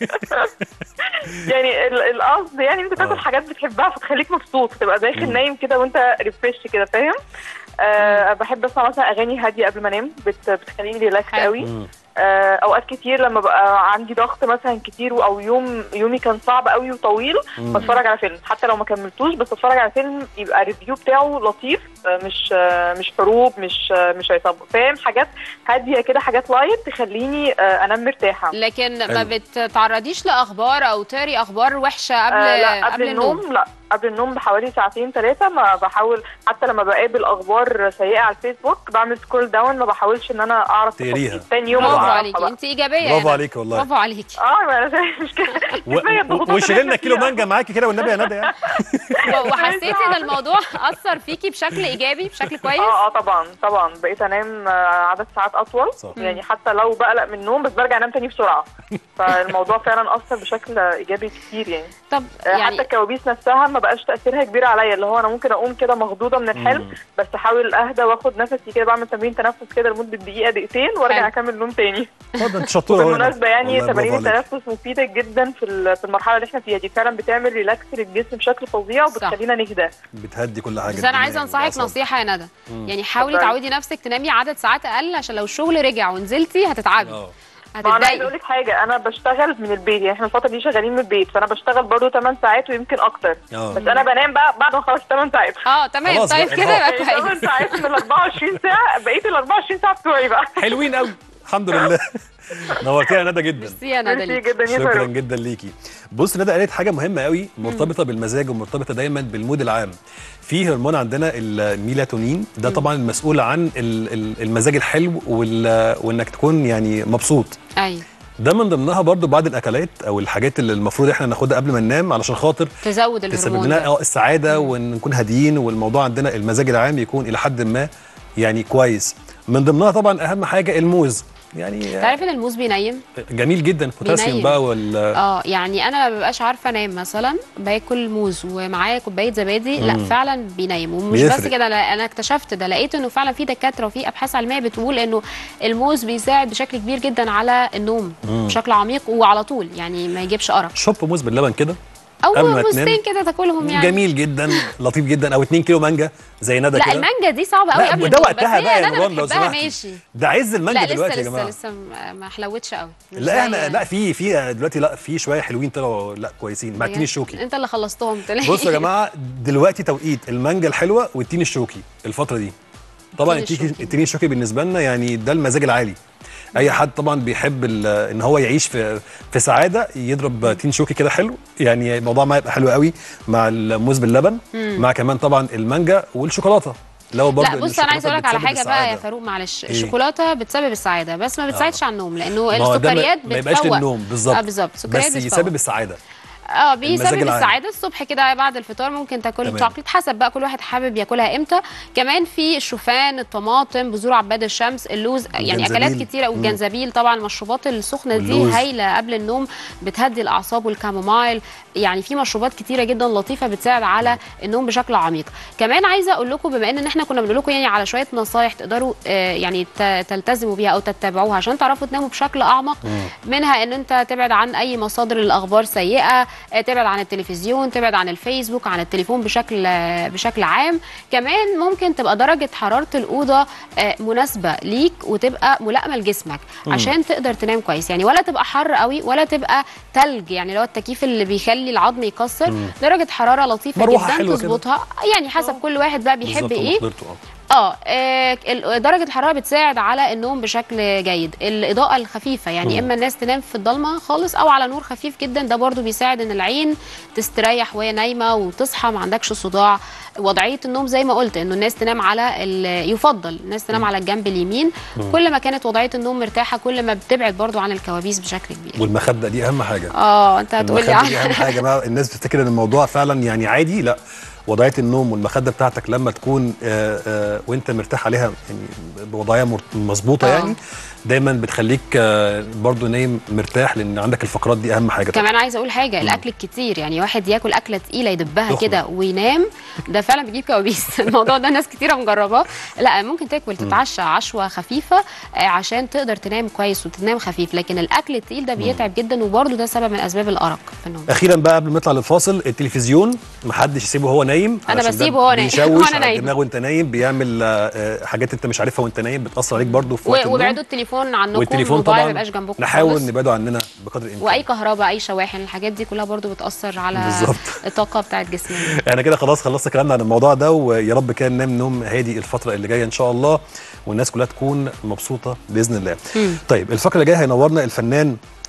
يعني ال- القصد يعني انت تاكل آه. حاجات بتحبها فتخليك مبسوط تبقى داخل نايم كده وانت ريفريش كده فاهم أه بحب اسمع مثلا اغاني هاديه قبل ما انام بت بتخليني ريلاكس حلو. قوي مم. آه، اوقات كتير لما بقى عندي ضغط مثلا كتير او يوم يومي كان صعب قوي وطويل مم. بتفرج على فيلم حتى لو ما كملتوش بس اتفرج على فيلم يبقى ريفيو بتاعه لطيف آه، مش آه، مش حروب مش آه، مش عصابه فاهم حاجات هاديه كده حاجات لايت تخليني آه، انام مرتاحه لكن ما حلو. بتتعرضيش لاخبار او تقري اخبار وحشه قبل آه لا قبل, النوم النوم لا قبل النوم بحوالي ساعتين ثلاثه ما بحاول حتى لما بقابل اخبار سيئه على الفيسبوك بعمل سكرول داون ما بحاولش ان انا اعرف تقريها. تفاصيل. تاني يوم برافو أبقى أعرفها عليكي بقى. انت ايجابيه برافو يا عليكي والله. برافو عليكي اه ما انا زي مش كده كفاية الضغوطات اللي وشيل لنا إحنا كيلو فيها. مانجا معاكي كده والنبي يا ندى يعني و- وحسيتي ان الموضوع اثر فيكي بشكل ايجابي بشكل كويس اه اه طبعا طبعا بقيت انام آه، عدد ساعات اطول صح. يعني حتى لو بقلق من النوم بس برجع انام تاني بسرعه فالموضوع فعلا اثر بشكل ايجابي كتير يعني طب آه، حتى يعني الكوابيس نفسها ما بقاش تاثيرها كبير عليا اللي هو انا ممكن اقوم كده مخضوضه من الحلم مم. بس احاول اهدى واخد نفسي كده بعمل تمرين تنفس كده لمده دقيقه دقيقتين وارجع حلو. اكمل نوم تاني اتفضل انت شطوره أهو يا ندى. بالمناسبه يعني والله تمارين برافو عليكي. التنفس مفيده جدا في ال- في المرحله اللي احنا فيها دي فعلا بتعمل ريلاكس للجسم بشكل فظيع وبتخلينا نهدى بتهدي كل حاجه بس انا الدنيا عايزه انصحك والأعصاب. نصيحه يا ندى يعني حاولي اتفضلي. تعودي نفسك تنامي عدد ساعات اقل عشان لو الشغل رجع ونزلتي هتتعبي اه ما انا عايزه اقول هتتضايقي لك حاجه انا بشتغل من البيت يعني احنا الفتره دي شغالين من البيت فانا بشتغل برضه 8 ساعات ويمكن اكتر اه بس انا بنام بقى بعد ما اخلص 8 ساعات اه تمام خلاص طيب بقى، كده يبقى يعني 8 كويس ساعات من ال 24 ساعه بقيت ال 24 ساعه بتوعي بقى حلوين قوي الحمد لله نورتينا يا ندى جدا ميرسي يا ندى ميرسي ليك. جدا يا شكرا فاروق جدا ليكي بص ندى قالت حاجه مهمه قوي مرتبطه بالمزاج ومرتبطه دايما بالمود العام في هرمون عندنا الميلاتونين ده طبعا المسؤول عن ال- ال- المزاج الحلو وال- وانك تكون يعني مبسوط ايوه ده من ضمنها برضو بعض الاكلات او الحاجات اللي المفروض احنا ناخدها قبل ما ننام علشان خاطر تزود تسبب الهرمون لنا ده. اه السعاده ونكون هاديين والموضوع عندنا المزاج العام يكون الى حد ما يعني كويس من ضمنها طبعا اهم حاجه الموز يعني تعرف ان الموز بينيم جميل جدا بوتاسيوم بينيم. بقى وال اه يعني انا ما ببقاش عارفه انام مثلا باكل موز ومعايا كوبايه زبادي لا مم. فعلا بينيم ومش بس بيفرق. كده لا، انا اكتشفت ده لقيت انه فعلا في دكاتره وفي ابحاث علميه بتقول انه الموز بيساعد بشكل كبير جدا على النوم مم. بشكل عميق وعلى طول يعني ما يجيبش ارق شوب موز باللبن كده او قبل ما موزتين تنام. كده تاكلهم يعني جميل جدا لطيف جدا او 2 كيلو مانجا زي ندى لا كده المانجا دي صعبه قوي لا قبل وده النوم، وقتها بس بقى هي يا أنا نوران لو بحبها سمحتي. ماشي ده عز المانجا لا لسه دلوقتي يا لسه جماعه لسه ما- ما حلوتش قوي مش لا زي- احنا لا في في دلوقتي لا في شويه حلوين طلعوا لا كويسين مع التين الشوكي انت اللي خلصتهم تلاقي بصوا يا جماعه دلوقتي توقيت المانجا الحلوه والتين الشوكي الفتره دي طبعا التين التين الشوكي. التين الشوكي بالنسبه لنا يعني ده المزاج العالي اي حد طبعا بيحب ال- ان هو يعيش في في سعاده يضرب تين شوكي كده حلو يعني الموضوع معاه يبقى حلو قوي مع الموز باللبن مع كمان طبعا المانجا والشوكولاته لو برضه لا إن بص انا عايزه اقول لك على الشوكولاتة حاجه بقى يا بتسبب فاروق معلش إيه؟ الشوكولاته بتسبب السعاده بس ما بتساعدش على النوم لانه ما هو ده ما- السكريات ما يبقاش بتفوق للنوم بالظبط اه بالظبط السكريات بس بتفوق. يسبب السعاده اه المزاج بيسبب العام. السعاده الصبح كده بعد الفطار ممكن تاكل تمام. شوكليت حسب بقى كل واحد حابب ياكلها امتى كمان في الشوفان الطماطم بذور عباد الشمس اللوز يعني الجنزبيل. اكلات كتيره مم. والجنزبيل طبعا المشروبات السخنه دي واللوز. هايله قبل النوم بتهدي الاعصاب والكامومايل يعني في مشروبات كتيره جدا لطيفه بتساعد على النوم بشكل عميق كمان عايزه اقول لكم بما ان احنا كنا بنقول لكم يعني على شويه نصايح تقدروا آه، يعني ت- تلتزموا بيها او تتبعوها عشان تعرفوا تناموا بشكل اعمق منها ان انت تبعد عن اي مصادر الاخبار سيئه آه، تبعد عن التلفزيون تبعد عن الفيسبوك عن التليفون بشكل آه، بشكل عام كمان ممكن تبقى درجه حراره الاوضه آه، مناسبه ليك وتبقى ملائمه لجسمك عشان تقدر تنام كويس يعني ولا تبقى حر قوي ولا تبقى تلج يعني لو التكييف اللي بيخلي العظم يكسر درجه حراره لطيفه مروحة جدا حلوة كده. تظبطها يعني حسب كل واحد بقى بيحب بالظبط ايه ومقدرته، آه. اه آه، ال- درجه الحراره بتساعد على النوم بشكل جيد الاضاءه الخفيفه يعني اما الناس تنام في الضلمه خالص او على نور خفيف جدا ده برضو بيساعد ان العين تستريح وهي نايمه وتصحى ما عندكش صداع وضعيه النوم زي ما قلت انه الناس تنام على ال- يفضل الناس تنام على الجنب اليمين كل ما كانت وضعيه النوم مرتاحه كل ما بتبعد برضو عن الكوابيس بشكل كبير والمخده دي اهم حاجه اه انت هتقول لي المخده دي اهم عنها. حاجه بقى الناس بتفتكر ان الموضوع فعلا يعني عادي لا وضعيه النوم والمخده بتاعتك لما تكون آه آه وانت مرتاح عليها يعني بوضعيه مر- مظبوطه آه. يعني دايما بتخليك آه برضو نايم مرتاح لان عندك الفقرات دي اهم حاجه طبعاً. كمان عايزه اقول حاجه الاكل الكتير يعني واحد ياكل اكله تقيله يدبها تخنق. كده وينام ده فعلا بيجيب كوابيس الموضوع ده ناس كتيره مجرباه لا ممكن تاكل تتعشى عشوه خفيفه آه، عشان تقدر تنام كويس وتنام خفيف لكن الاكل التقيل ده بيتعب جدا وبرده ده سبب من اسباب الارق في النوم اخيرا بقى قبل ما نطلع للفاصل التلفزيون محدش يسيبه وهو نايم أنا علشان ده بسيبه وهو نايم- بيشوش وأنا على نايمة. الدماغ وانت نايم بيعمل آه، آه، حاجات انت مش عارفها وانت نايم بتاثر عليك برضو في وقت و- النوم وابعدوا التليفون عنكم والتليفون الموبايل ما طبعا يبقاش جنبكم نحاول خالص. نبعده عننا بقدر الامكان واي كهرباء اي شواحن الحاجات دي كلها برضو بتاثر على بالظبط. الطاقه بتاعت جسمنا احنا كده خلاص خلصنا كلامنا عن الموضوع ده ويا رب كان ننام نوم هادي الفتره اللي جايه ان شاء الله والناس كلها تكون مبسوطه باذن الله. طيب الفقره اللي جايه هينورنا الفنان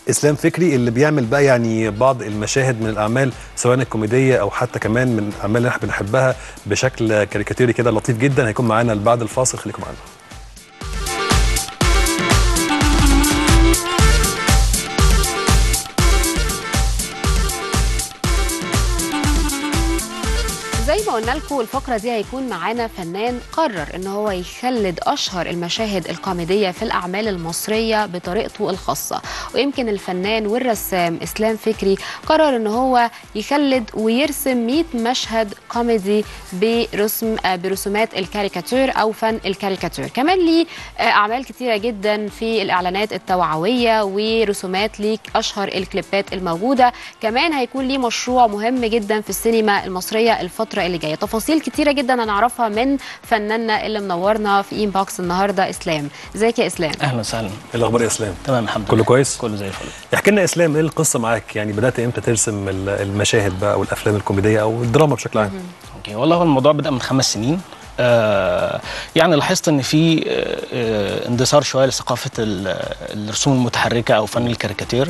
اسلام فكري اللي بيعمل بقى يعني بعض المشاهد من الاعمال سواء الكوميديه او حتى كمان من الاعمال اللي احنا بنحبها بشكل كاريكاتيري كده لطيف جدا هيكون معانا بعد الفاصل خليكم معانا زي ما قلنا لكم الفقره دي هيكون معانا فنان قرر ان هو يخلد اشهر المشاهد الكوميديه في الاعمال المصريه بطريقته الخاصه ويمكن الفنان والرسام اسلام فكري قرر ان هو يخلد ويرسم 100 مشهد كوميدي برسم آه، برسومات الكاريكاتير او فن الكاريكاتير كمان ليه آه، اعمال كتيره جدا في الاعلانات التوعويه ورسومات ليك اشهر الكليبات الموجوده كمان هيكون ليه مشروع مهم جدا في السينما المصريه الفتره اللي جايه تفاصيل كتيره جدا هنعرفها من فناننا اللي منورنا في انبوكس النهارده اسلام ازيك يا اسلام اهلا وسهلا ايه الاخبار يا اسلام تمام الحمد كله لله كويس؟ كله زي الفل احكي لنا يا اسلام ايه القصه معاك يعني بدات امتى ترسم ال- المشاهد بقى او الافلام الكوميديه او الدراما بشكل عام اوكي والله هو الموضوع بدا من خمس سنين آه يعني لاحظت ان في آه آه اندثار شويه لثقافه ال- الرسوم المتحركه او فن الكاريكاتير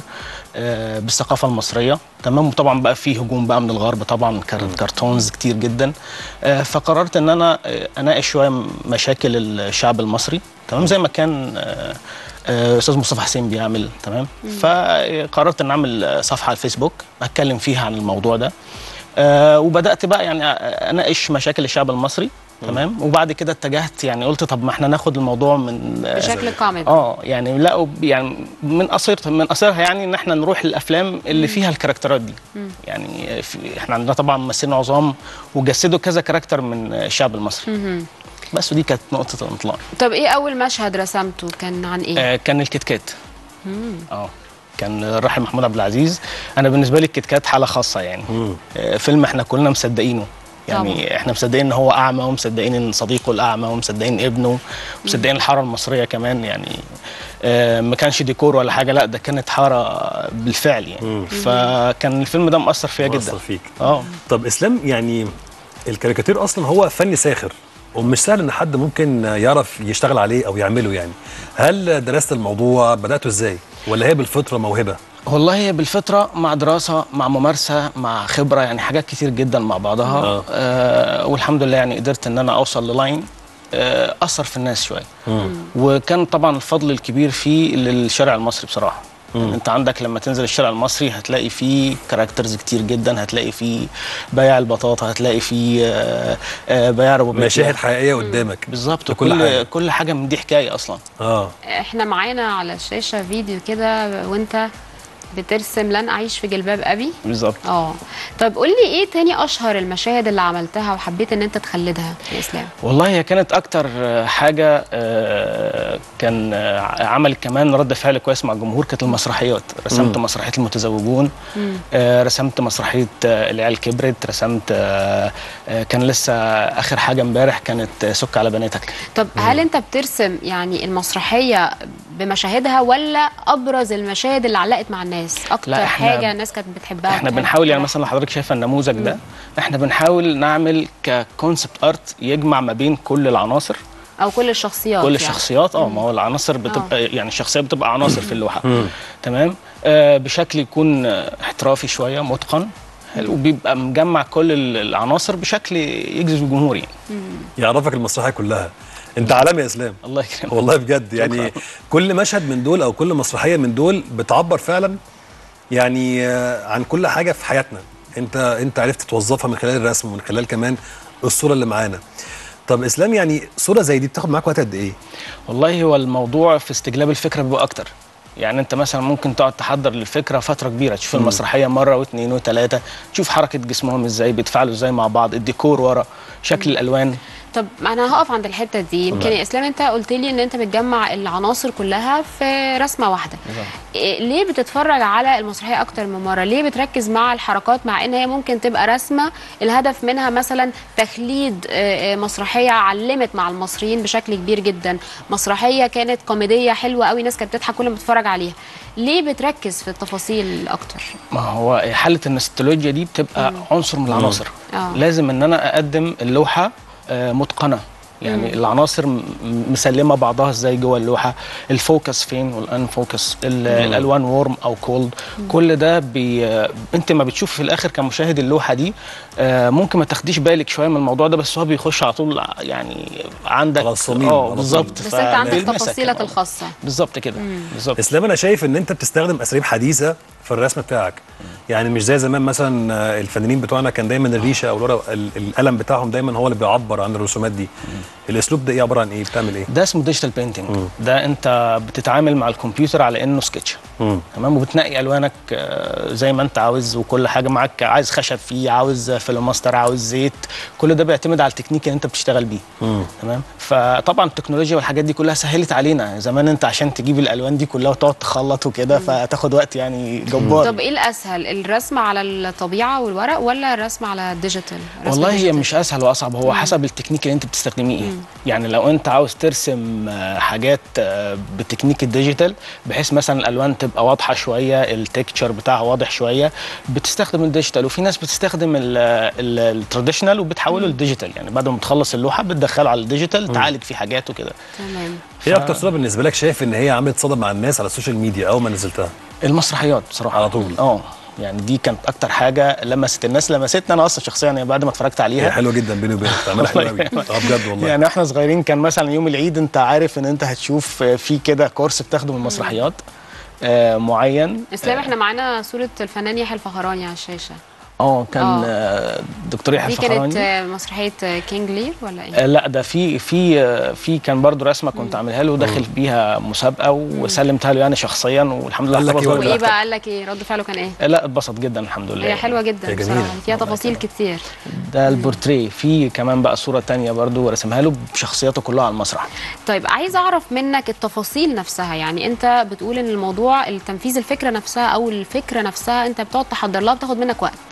آه بالثقافه المصريه تمام وطبعا بقى في هجوم بقى من الغرب طبعا كار- كرتونز كتير جدا آه فقررت ان انا آه، اناقش شويه مشاكل الشعب المصري تمام زي ما كان آه آه، استاذ مصطفى حسين بيعمل تمام فقررت ان اعمل آه، صفحه على الفيسبوك اتكلم فيها عن الموضوع ده آه وبدات بقى يعني اناقش مشاكل الشعب المصري تمام وبعد كده اتجهت يعني قلت طب ما احنا ناخد الموضوع من آه، بشكل كوميدي اه يعني لقوا يعني من قصير من قصيرها يعني ان احنا نروح للافلام اللي فيها الكاركترات دي يعني في احنا عندنا طبعا ممثلين عظام وجسدوا كذا كاركتر من الشعب المصري بس ودي كانت نقطه الانطلاق طب ايه اول مشهد رسمته كان عن ايه آه كان الكيت كات اه كان الراحل محمود عبد العزيز انا بالنسبه لي الكيت كات حاله خاصه يعني آه فيلم احنا كلنا مصدقينه يعني طبعا. احنا مصدقين ان هو اعمى ومصدقين ان صديقه الاعمى ومصدقين ابنه ومصدقين الحاره المصريه كمان يعني آه ما كانش ديكور ولا حاجه لا ده كانت حاره بالفعل يعني فكان الفيلم ده مأثر فيا جدا مؤثر فيك اه طب اسلام يعني الكاريكاتير اصلا هو فن ساخر ومش سهل ان حد ممكن يعرف يشتغل عليه او يعمله يعني هل درست الموضوع بداته ازاي ولا هي بالفطره موهبه والله هي بالفطرة مع دراسة مع ممارسة مع خبرة يعني حاجات كتير جدا مع بعضها آه. آه. آه والحمد لله يعني قدرت ان انا اوصل للاين آه اثر في الناس شوية وكان طبعا الفضل الكبير فيه للشارع المصري بصراحة يعني انت عندك لما تنزل الشارع المصري هتلاقي فيه كاركترز كتير جدا هتلاقي فيه بياع البطاطا هتلاقي فيه آه آه بياع ربوبية مشاهد حقيقيه قدامك بالظبط بكل كل حاجة. حاجة. كل حاجة من دي حكاية اصلا اه احنا معانا على الشاشه فيديو كده وانت بترسم لن اعيش في جلباب ابي بالظبط اه طيب قول لي ايه تاني اشهر المشاهد اللي عملتها وحبيت ان انت تخلدها يا اسلام والله هي كانت اكتر آه، حاجه آه، كان آه، عمل كمان رد فعل كويس مع الجمهور كانت المسرحيات رسمت مسرحيه المتزوجون آه، رسمت مسرحيه آه، العيال كبرت رسمت آه، آه، كان لسه اخر حاجه امبارح كانت آه، سك على بناتك طب هل انت بترسم يعني المسرحيه بمشاهدها ولا ابرز المشاهد اللي علقت مع الناس اكتر لا، إحنا- حاجه الناس كانت بتحبها احنا وبتحب بنحاول يعني تتابعها؟ مثلا حضرتك شايفه النموذج ده احنا بنحاول نعمل ككونسبت ارت يجمع ما بين كل العناصر او كل الشخصيات كل يعني. الشخصيات اه ما هو العناصر بتبقى يعني الشخصيه بتبقى عناصر في اللوحه تمام آه بشكل يكون آه، احترافي شويه متقن حلو وبيبقى مجمع كل ال- العناصر بشكل يجذب الجمهور يعني يعرفك المسرحيه كلها انت عالمي يا اسلام الله يكرمك والله بجد يعني شكراً. كل مشهد من دول او كل مسرحيه من دول بتعبر فعلا يعني آه، عن كل حاجه في حياتنا انت انت عرفت توظفها من خلال الرسم ومن خلال كمان الصوره اللي معانا طب اسلام يعني صوره زي دي بتاخد معاك وقت قد ايه والله هو الموضوع في استجلاب الفكره بيبقى اكتر يعني انت مثلا ممكن تقعد تحضر للفكره فتره كبيره تشوف المسرحيه مره واثنين وثلاثه تشوف حركه جسمهم ازاي بيتفاعلوا ازاي مع بعض الديكور ورا شكل الالوان طب انا هقف عند الحته دي يمكن تمام. يا اسلام انت قلت لي ان انت بتجمع العناصر كلها في رسمه واحده إيه ليه بتتفرج على المسرحيه اكتر من مره ليه بتركز مع الحركات مع ان هي ممكن تبقى رسمه الهدف منها مثلا تخليد آه، آه، مسرحيه علمت مع المصريين بشكل كبير جدا مسرحيه كانت كوميديه حلوه قوي ناس كانت بتضحك كل ما تتفرج عليها ليه بتركز في التفاصيل اكتر ما هو حاله النوستالجيا دي بتبقى عنصر من العناصر آه. لازم ان انا اقدم اللوحه آه، متقنه يعني العناصر م- مسلمه بعضها ازاي جوه اللوحه الفوكس فين والان فوكس الالوان وورم او كولد كل ده بي انت ما بتشوف في الاخر كمشاهد اللوحه دي آه، ممكن ما تاخديش بالك شويه من الموضوع ده بس هو بيخش على طول ع- يعني عندك على الصميم، على اه طول. بالظبط بس انت عندك فبيلمسك تفاصيلك الموضوع. الخاصه بالظبط كده بالظبط اسلام انا شايف ان انت بتستخدم اساليب حديثه في الرسم بتاعك يعني مش زي زمان مثلا آه، الفنانين بتوعنا كان دايما الريشه او الورق ال- القلم بتاعهم دايما هو اللي بيعبر عن الرسومات دي الاسلوب ده ايه عباره عن ايه بتعمل ايه ده اسمه ديجيتال بينتنج ده انت بتتعامل مع الكمبيوتر على انه سكتش مم. تمام وبتنقي الوانك آه، زي ما انت عاوز وكل حاجه معاك عايز خشب فيه عاوز فيلوماستر عاوز زيت كل ده بيعتمد على التكنيك اللي انت بتشتغل بيه تمام فطبعا التكنولوجيا والحاجات دي كلها سهلت علينا زمان انت عشان تجيب الالوان دي كلها وتقعد تخلط وكده فتاخد وقت يعني جبار طب ايه الاسهل الرسم على الطبيعه والورق ولا الرسم على الديجيتال رسم والله هي ديجيتال؟ مش اسهل واصعب هو حسب التكنيك اللي انت بتستخدميه ايه يعني لو انت عاوز ترسم آه، حاجات آه، بتكنيك الديجيتال بحيث مثلا الالوان تبقى واضحه شويه التكتشر بتاعها واضح شويه بتستخدم الديجيتال وفي ناس بتستخدم التراديشنال وبتحوله للديجيتال يعني بعد ما تخلص اللوحه بتدخله على الديجيتال تعالج فيه حاجات وكده تمام ايه اكتر صوره بالنسبه لك شايف ان هي عملت صدى مع الناس على السوشيال ميديا اول ما نزلتها المسرحيات بصراحه على طول. اه يعني دي كانت اكتر حاجه لمست الناس لمستني انا اصلا شخصيا يعني بعد ما اتفرجت عليها هي حلوه جدا بيني وبينك بتعملها حلوه قوي اه بجد والله يعني احنا صغيرين كان مثلا يوم العيد انت عارف ان انت هتشوف في كده كورس بتاخده من المسرحيات آه معين اسلام احنا معانا صوره الفنان يحيى الفخراني على الشاشه اه كان آه. آه دكتور يحيى دي كانت الفخراني آه، مسرحيه آه، كينج لير ولا ايه آه لا ده في في آه، في كان برضو رسمه كنت عاملها له وداخل بيها مسابقه وسلمتها له يعني شخصيا والحمد لله قال لك احتفظ إيه برضو. وايه بقى قال لك ايه رد فعله كان ايه آه، لا اتبسط جدا الحمد لله هي حلوه جدا هي جميلة. بصراحه فيها تفاصيل كتير ده البورتريه في كمان بقى صوره تانية برضو رسمها له بشخصياته كلها على المسرح طيب عايز اعرف منك التفاصيل نفسها يعني انت بتقول ان الموضوع التنفيذ الفكره نفسها او الفكره نفسها انت بتقعد تحضر لها بتاخد منك وقت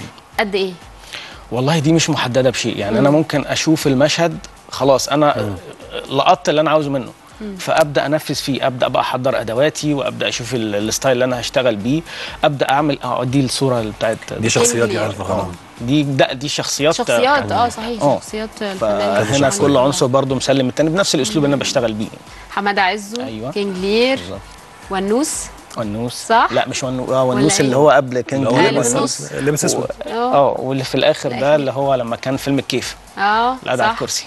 قد ايه والله دي مش محدده بشيء يعني انا ممكن اشوف المشهد خلاص انا لقطت اللي انا عاوزه منه فابدا انفذ فيه ابدا بقى احضر ادواتي وابدا اشوف ال- الستايل اللي انا هشتغل بيه ابدا اعمل اه دي الصوره اللي بتاعت دي شخصيات كينج يا لير. عارف خلاص دي ده دي شخصيات شخصيات اه صحيح آه. شخصيات الفنان فهنا الفخراني. كل عنصر برضه مسلم التاني بنفس الاسلوب اللي انا بشتغل بيه حماده عزو أيوة. كينج لير بالظبط. ونوس ونوس صح؟ لا مش ونوس اه ونوس إيه؟ اللي هو قبل كان اللي هو آه، لبس النص. لبس اسود اه اه واللي في الاخر ده اللي هو لما كان فيلم الكيف اه القعده على صح الكرسي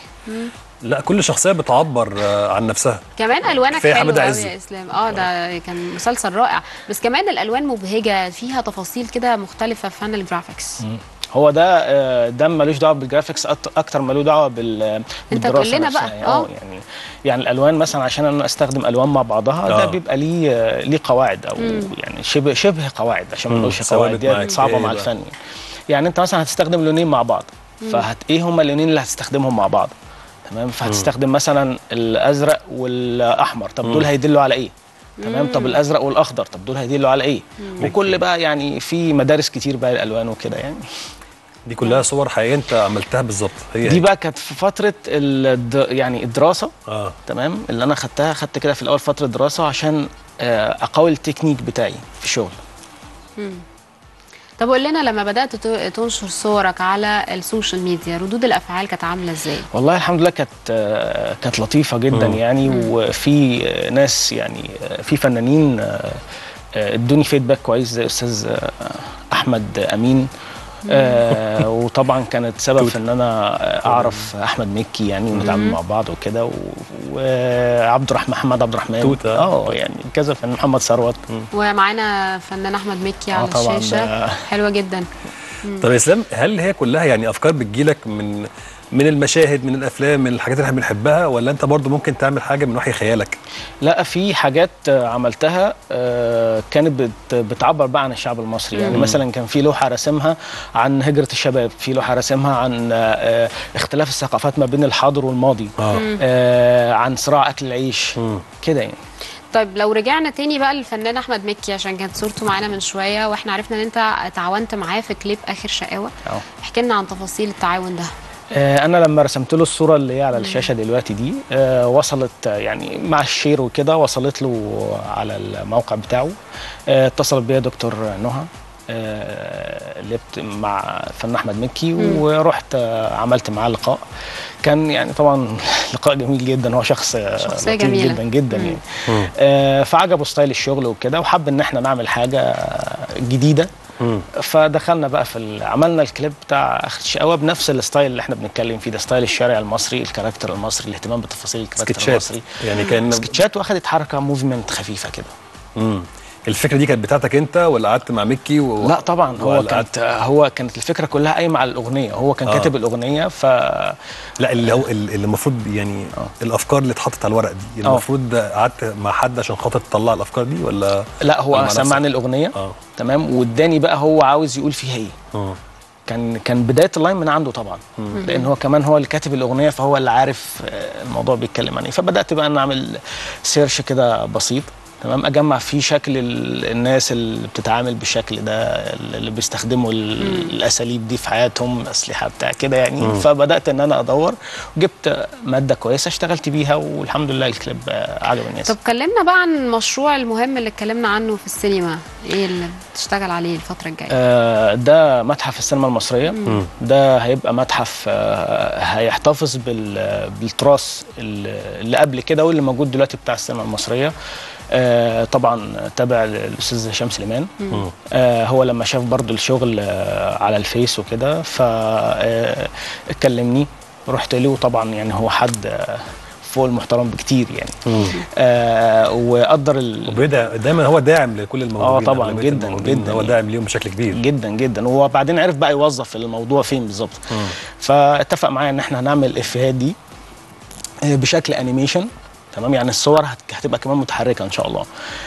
لا كل شخصيه بتعبر آه، عن نفسها كمان الوانك كفاية حلوه حمادة قوي عزو. يا اسلام اه ده كان مسلسل رائع بس كمان الالوان مبهجه فيها تفاصيل كده مختلفه في فن الجرافيكس هو ده آه، ده ملوش دعوه بالجرافيكس أت- اكتر ملوه دعوه بال بالدراسه قول لنا نفسها بقى، يعني. آه. يعني يعني الالوان مثلا عشان انا استخدم الوان مع بعضها آه. ده بيبقى ليه آه، ليه قواعد او يعني شبه شبه قواعد عشان ما مم، نقولش ثوابت قواعد دي معاك. صعبه إيه مع بقى؟ الفن يعني انت مثلا هتستخدم لونين مع بعض فهت ايه هما اللونين اللي هتستخدمهم مع بعض تمام فهتستخدم مثلا الازرق والاحمر طب دول هيدلوا على ايه تمام طب الازرق والاخضر طب دول هيدلوا على ايه وكل بقى يعني في مدارس كتير بقى الالوان وكده يعني دي كلها صور حقيقيه انت عملتها بالظبط هي دي هي. بقى كانت في فتره الد... يعني الدراسه اه تمام اللي انا خدتها خدت كده في الاول فتره دراسه عشان آه، اقوي التكنيك بتاعي في الشغل طب قول لنا لما بدات ت- تنشر صورك على السوشيال ميديا ردود الافعال كانت عامله ازاي والله الحمد لله كانت آه، كانت لطيفه جدا يعني وفي آه، ناس يعني آه، في فنانين آه، آه، ادوني فيدباك كويس زي استاذ آه، احمد امين آه وطبعا كانت سبب في ان انا آه، اعرف احمد مكي يعني ونتعامل مع بعض وكده و- وعبد الرحمن محمد عبد الرحمن توتة. اه يعني كذا فنان محمد ثروت ومعانا فنان احمد مكي آه على طبعاً الشاشه ده- حلوه جدا طب يا اسلام هل هي كلها يعني افكار بتجيلك من من المشاهد من الافلام من الحاجات اللي احنا بنحبها ولا انت برضو ممكن تعمل حاجه من وحي خيالك لا في حاجات آه، عملتها آه، كانت بت- بتعبر بقى عن الشعب المصري يعني مثلا كان في لوحه رسمها عن هجره الشباب في لوحه رسمها عن آه، آه، اختلاف الثقافات ما بين الحاضر والماضي اه آه، عن صراع اكل العيش مم. كده يعني طيب لو رجعنا تاني بقى للفنان احمد مكي عشان كانت صورته معانا من شويه واحنا عرفنا ان انت تعاونت معاه في كليب اخر شقاوه اه احكي لنا عن تفاصيل التعاون ده آه، انا لما رسمت له الصوره اللي هي على الشاشه دلوقتي دي آه، وصلت آه، يعني مع الشير وكده وصلت له على الموقع بتاعه آه، اتصلت بيا دكتور نهى آه، اللي بت- مع الفنان احمد مكي ورحت آه، عملت معاه لقاء كان يعني طبعا لقاء جميل جدا هو شخص شخصية لطيف جميلة. جدا جدا يعني آه فعجبه ستايل الشغل وكده وحب ان احنا نعمل حاجه جديده فدخلنا بقى في ال- عملنا الكليب بتاع اخر شقاوه بنفس الستايل اللي احنا بنتكلم فيه ده ستايل الشارع المصري الكاركتر المصري الاهتمام بتفاصيل الكاركتر سكتشات المصري يعني كان سكتشات واخدت حركه موفمنت خفيفه كده مم. الفكره دي كانت بتاعتك انت ولا قعدت مع ميكي و... لا طبعا هو ولا كانت هو كانت الفكره كلها قايمه على الاغنيه هو كان آه. كاتب الاغنيه ف لا اللي هو اللي المفروض يعني الافكار اللي اتحطت على الورق دي آه. المفروض قعدت مع حد عشان خاطر تطلع الافكار دي ولا لا ولا هو مع سمعني نفسك؟ الاغنيه اه تمام واداني بقى هو عاوز يقول فيها ايه اه كان كان بدايه اللاين من عنده طبعا لان هو كمان هو اللي كاتب الاغنيه فهو اللي عارف آه، الموضوع بيتكلم عن ايه فبدات بقى ان اعمل سيرش كده بسيط تمام اجمع فيه شكل ال- الناس اللي بتتعامل بالشكل ده اللي بيستخدموا ال- الاساليب دي في حياتهم الاسلحه بتاع كده يعني فبدات ان انا ادور وجبت ماده كويسه اشتغلت بيها والحمد لله الكليب آه، عجب الناس طب كلمنا بقى عن المشروع المهم اللي اتكلمنا عنه في السينما ايه اللي بتشتغل عليه الفتره الجايه آه، ده متحف السينما المصرية ده هيبقى متحف آه، هيحتفظ بال- بالتراث اللي اللي قبل كده واللي موجود دلوقتي بتاع السينما المصرية آه، طبعا تابع للأستاذ هشام سليمان آه، هو لما شاف برضو الشغل آه، على الفيس وكده فكلمني رحت له وطبعا يعني هو حد آه، فوق المحترم بكتير يعني آه، وقدر ال... وبيدعم دايما هو داعم لكل الموجودين آه طبعاً، أغلبية جداً، الموجودين جداً هو يعني. داعم ليهم بشكل كبير جدا جدا وبعدين عرف بقى يوظف الموضوع فين بالظبط فاتفق معايا ان احنا هنعمل الافيهات دي آه، بشكل انيميشن تمام يعني الصور هت- هتبقى كمان متحركه ان شاء الله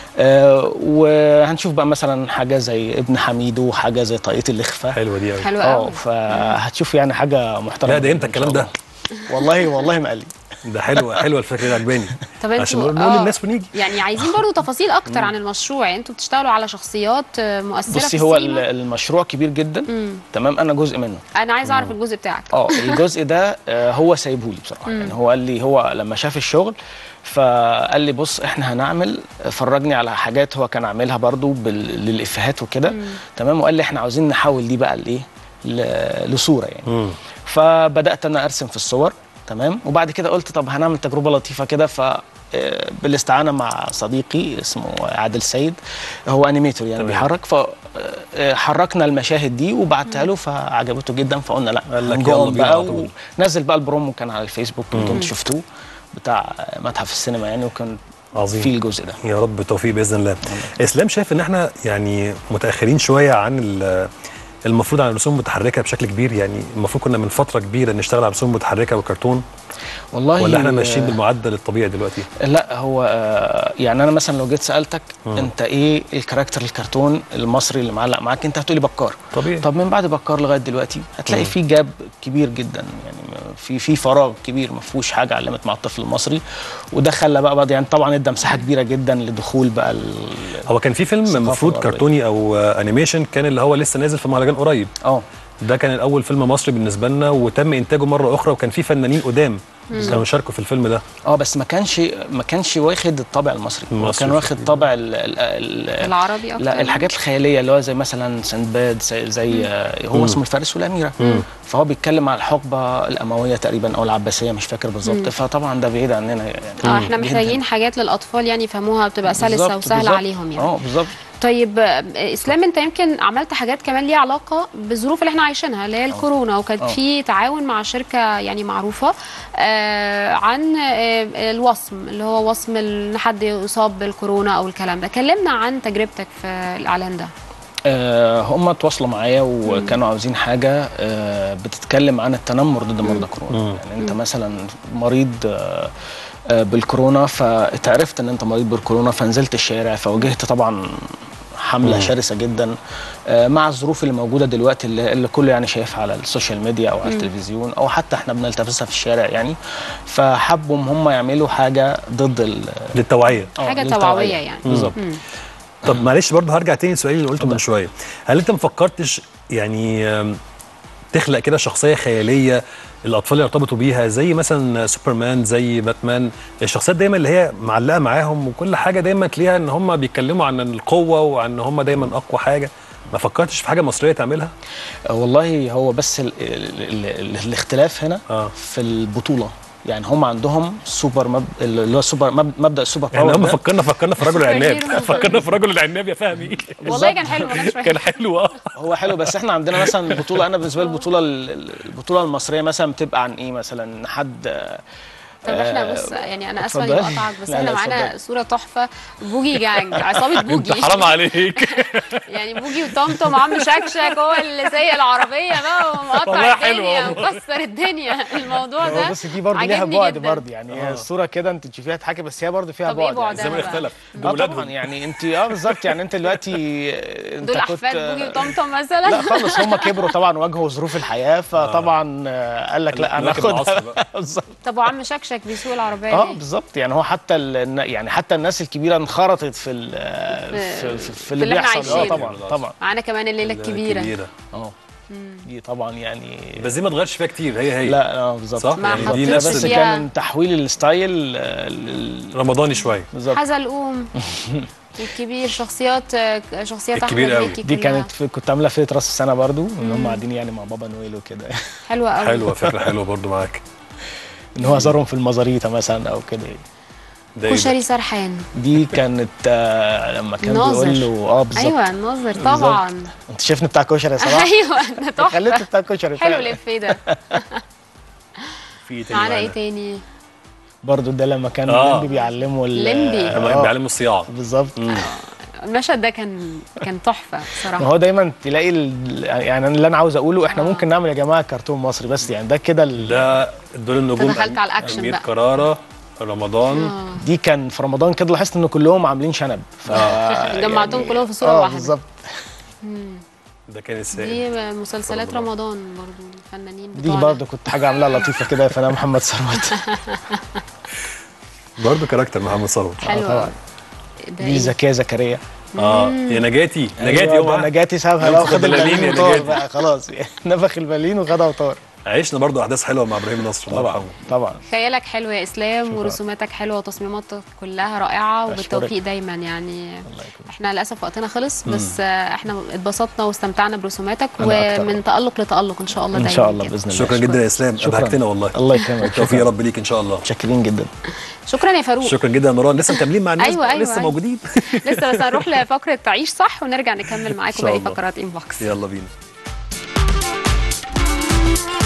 آه وهنشوف بقى مثلا حاجه زي ابن حميدو وحاجه زي طاقيه الاخفاء حلوه دي قوي حلو اه قوي فهتشوف يعني حاجه محترمه لا ده امتى جداً إن الكلام شاء ده الله. والله والله ما قال لي ده حلوه حلوه الفكره دي عجباني طب انتوا عشان نقول نقول آه، للناس ونيجي يعني عايزين برضو تفاصيل اكتر عن المشروع يعني انتوا بتشتغلوا على شخصيات آه، مؤثره بصي في هو ال- السينما المشروع كبير جدا تمام انا جزء منه انا عايز اعرف الجزء بتاعك اه الجزء ده آه، هو سايبهولي بصراحه يعني هو قال لي هو لما شاف الشغل فقال لي بص احنا هنعمل فرجني على حاجات هو كان عاملها برضو بال- للافيهات وكده تمام وقال لي احنا عاوزين نحول دي بقى لايه ل- لصوره يعني فبدات انا ارسم في الصور تمام وبعد كده قلت طب هنعمل تجربه لطيفه كده ف آه، بالاستعانه مع صديقي اسمه عادل سيد هو انيميتور يعني تمام. بيحرك فحركنا المشاهد دي وبعتها له فعجبته جدا فقلنا لا قال لك هنجو يلا on بينا بقى على طول. ونزل بقى البرومو كان على الفيسبوك انتم انتوا شفتوه بتاع متحف السينما يعني وكان عظيم. في الجزء ده يا رب توفيق باذن الله اسلام شايف ان احنا يعني متاخرين شويه عن ال- المفروض عن الرسوم المتحركه بشكل كبير يعني المفروض كنا من فتره كبيره نشتغل على رسوم متحركه وكرتون والله ولا احنا ماشيين بالمعدل الطبيعي دلوقتي لا هو آه، يعني انا مثلا لو جيت سالتك انت ايه الكاركتر الكرتون المصري اللي معلق معاك انت هتقولي بكار طبيعي. طب من بعد بكار لغايه دلوقتي هتلاقي في جاب كبير جدا يعني في في فراغ كبير ما فيهوش حاجه علمت مع الطفل المصري وده خلى بقى بعض يعني طبعا ادى مساحه كبيره جدا لدخول بقى ال- هو كان في فيلم الثقافة المفروض الغربية. كرتوني او آه، انيميشن كان اللي هو لسه نازل في مهرجان قريب اه ده كان الاول فيلم مصري بالنسبه لنا وتم انتاجه مره اخرى وكان في فنانين قدام كانوا شاركوا في الفيلم ده اه بس ما كانش ما كانش واخد الطابع المصري هو المصري كان واخد في- طابع ال ال ال العربي اكتر لا الحاجات الخياليه اللي هو زي مثلا سندباد زي, زي آه، هو اسمه الفارس والاميره فهو بيتكلم على الحقبه الامويه تقريبا او العباسيه مش فاكر بالظبط فطبعا ده بعيد عننا يعني اه احنا جداً. محتاجين حاجات للاطفال يعني يفهموها بتبقى سلسه بالظبط، وسهله بالظبط. عليهم يعني اه بالظبط طيب آه، اسلام انت يمكن عملت حاجات كمان ليها علاقه بالظروف اللي احنا عايشينها اللي هي الكورونا وكانت آه. في تعاون مع شركه يعني معروفه آه عن آه الوصم اللي هو وصم ان حد يصاب بالكورونا او الكلام ده كلمنا عن تجربتك في الاعلان ده آه هم اتواصلوا معايا وكانوا عاوزين حاجه آه بتتكلم عن التنمر ضد مرضى كورونا يعني انت مثلا مريض آه آه بالكورونا فاتعرفت ان انت مريض بالكورونا فنزلت الشارع فواجهت طبعا حمله شرسه جدا آه مع الظروف اللي موجوده دلوقتي اللي, اللي كله يعني شايفها على السوشيال ميديا او على التلفزيون او حتى احنا بنلتبسها في الشارع يعني فحبوا ان هم يعملوا حاجه ضد ال- للتوعيه آه، حاجة للتوعية. توعوية يعني. بالظبط طب معلش برضه هرجع تاني لسؤالي اللي قلته من شويه هل انت ما فكرتش يعني آم، تخلق كده شخصيه خياليه الاطفال يرتبطوا بيها زي مثلا سوبرمان زي باتمان الشخصيات دايما اللي هي معلقه معاهم وكل حاجه دايما تلاقيها ان هم بيتكلموا عن القوه وعن ان هم دايما اقوى حاجه ما فكرتش في حاجه مصريه تعملها آه، والله هو بس ال ال ال ال الاختلاف هنا آه. في البطوله يعني هم عندهم سوبر مب... اللي هو سوبر مب... مبدا السوبر يعني باور هم ده. فكرنا فكرنا في الرجل العناب هيرو. فكرنا في الرجل العناب يا فهمي والله كان حلو ما كانش وحش. كان حلو اه هو حلو بس احنا عندنا مثلا البطوله انا بالنسبه لي البطوله ال- البطوله المصريه مثلا بتبقى عن ايه مثلا حد طب احنا آه، بص يعني انا اسفه اني اتفضلي. بقطعك بس لا، احنا لا، معانا اتفضلي. صوره تحفه بوجي جانج عصابه بوجي انت حرام عليك يعني بوجي وطمطم عم شكشك هو اللي سايق العربيه بقى ومقطع والله حلو الدنيا والله. ومكسر الدنيا الموضوع هو ده بس دي برضه ليها عجبني بعد جداً. برضه يعني هي الصوره كده انت تشوفيها تضحكي بس هي برضه فيها طب ايه بعد بعدها يعني الزمن بقى؟ اختلف اه بولادهم طبعا يعني انت اه بالظبط يعني انت دلوقتي انت دول كنت احفاد بوجي وطمطم مثلا لا خالص هم كبروا طبعا واجهوا ظروف الحياه فطبعا آه، قال لك لا انا نواكب العصر اخدها بقى. بالظبط طب وعم شكشك بيسوق العربيه اه ليه؟ بالظبط يعني هو حتى ال... يعني حتى الناس الكبيره انخرطت في ال... في, في, في اللي اللي احنا بيحصل اه عايشينه. طبعا طبعا معانا كمان الليله الكبيره اه دي طبعا يعني بس دي ما اتغيرش فيها كتير هي هي لا اه بالظبط صح؟ ما يعني دي حطيتش نفس بس فيها- كان تحويل الستايل آه، لل- رمضاني شويه بالظبط حزلقوم الكبير شخصيات شخصيات احمد الكبير قوي. مكي دي كلها. كانت في كنت عاملها في راس السنه برضو ان هم قاعدين يعني مع بابا نويل وكده حلوه قوي حلوه فكره حلوه برضو معاك ان هو زارهم في المزاريطه مثلا او كده ده إيه ده؟ كشري سرحان دي كانت آه، لما كان ناظر. بيقول له اه بالظبط ايوه الناظر طبعا انت شايفني بتاع كشري يا صلاح ايوه ده تحفه خليته بتاع كشري حلو فعلا. الافيه ده في ايه تاني معانا ايه معانا؟ تاني برضو ده لما كان آه. لمبي بيعلمه ال- لمبي. لما آه، بيعلموا الصياعه بالظبط المشهد ده كان كان تحفه ما بصراحه هو دايما تلاقي ال... يعني أنا اللي انا عاوز اقوله احنا ممكن نعمل يا جماعه كرتون مصري بس يعني ده كده ال... ده دول النجوم أنت دخلت على الأكشن أمير بقى. كرارة رمضان دي كان في رمضان كده لاحظت ان كلهم عاملين شنب ف جمعتهم كلهم في صورة آه، واحدة. بالظبط ده كان السائل دي مسلسلات رمضان برضو الفنانين دي بتوعنا برضه كنت حاجه عاملاها لطيفه كده يا فنان محمد ثروت برضه كاركتر محمد ثروت حلوه طبعا. أوي. ده دي إيه؟ زكيه زكريا اه يا نجاتي نجاتي أيوة، يوم ده واحد. نجاتي سابها يوم بقى خد وخد البلالين البلالين يا وطار نجاتي. بقى خلاص نفخ البلالين وخدها وطار عشنا برضه احداث حلوه مع ابراهيم نصر الله طبعا يرحمه طبعا خيالك حلو يا اسلام ورسوماتك حلوه وتصميماتك كلها رائعه أشكرك. وبالتوفيق دايما يعني الله يكرمك احنا للاسف وقتنا خلص بس آه، احنا اتبسطنا واستمتعنا برسوماتك أنا أكتر. ومن تالق لتالق ان شاء الله ان دايما شاء الله كده. باذن الله شكرا جدا يا اسلام شكراً. ابهجتنا والله الله يكرمك التوفيق يا رب ليك ان شاء الله متشكرين جدا شكرا يا فاروق شكرا جدا يا نوران لسه مكملين مع الناس أيوة، بقى، أيوة، لسه أيوة. موجودين لسه بس هنروح لفقره تعيش صح ونرجع نكمل معاكم شاء باقي الله. فقرات انبوكس يلا بينا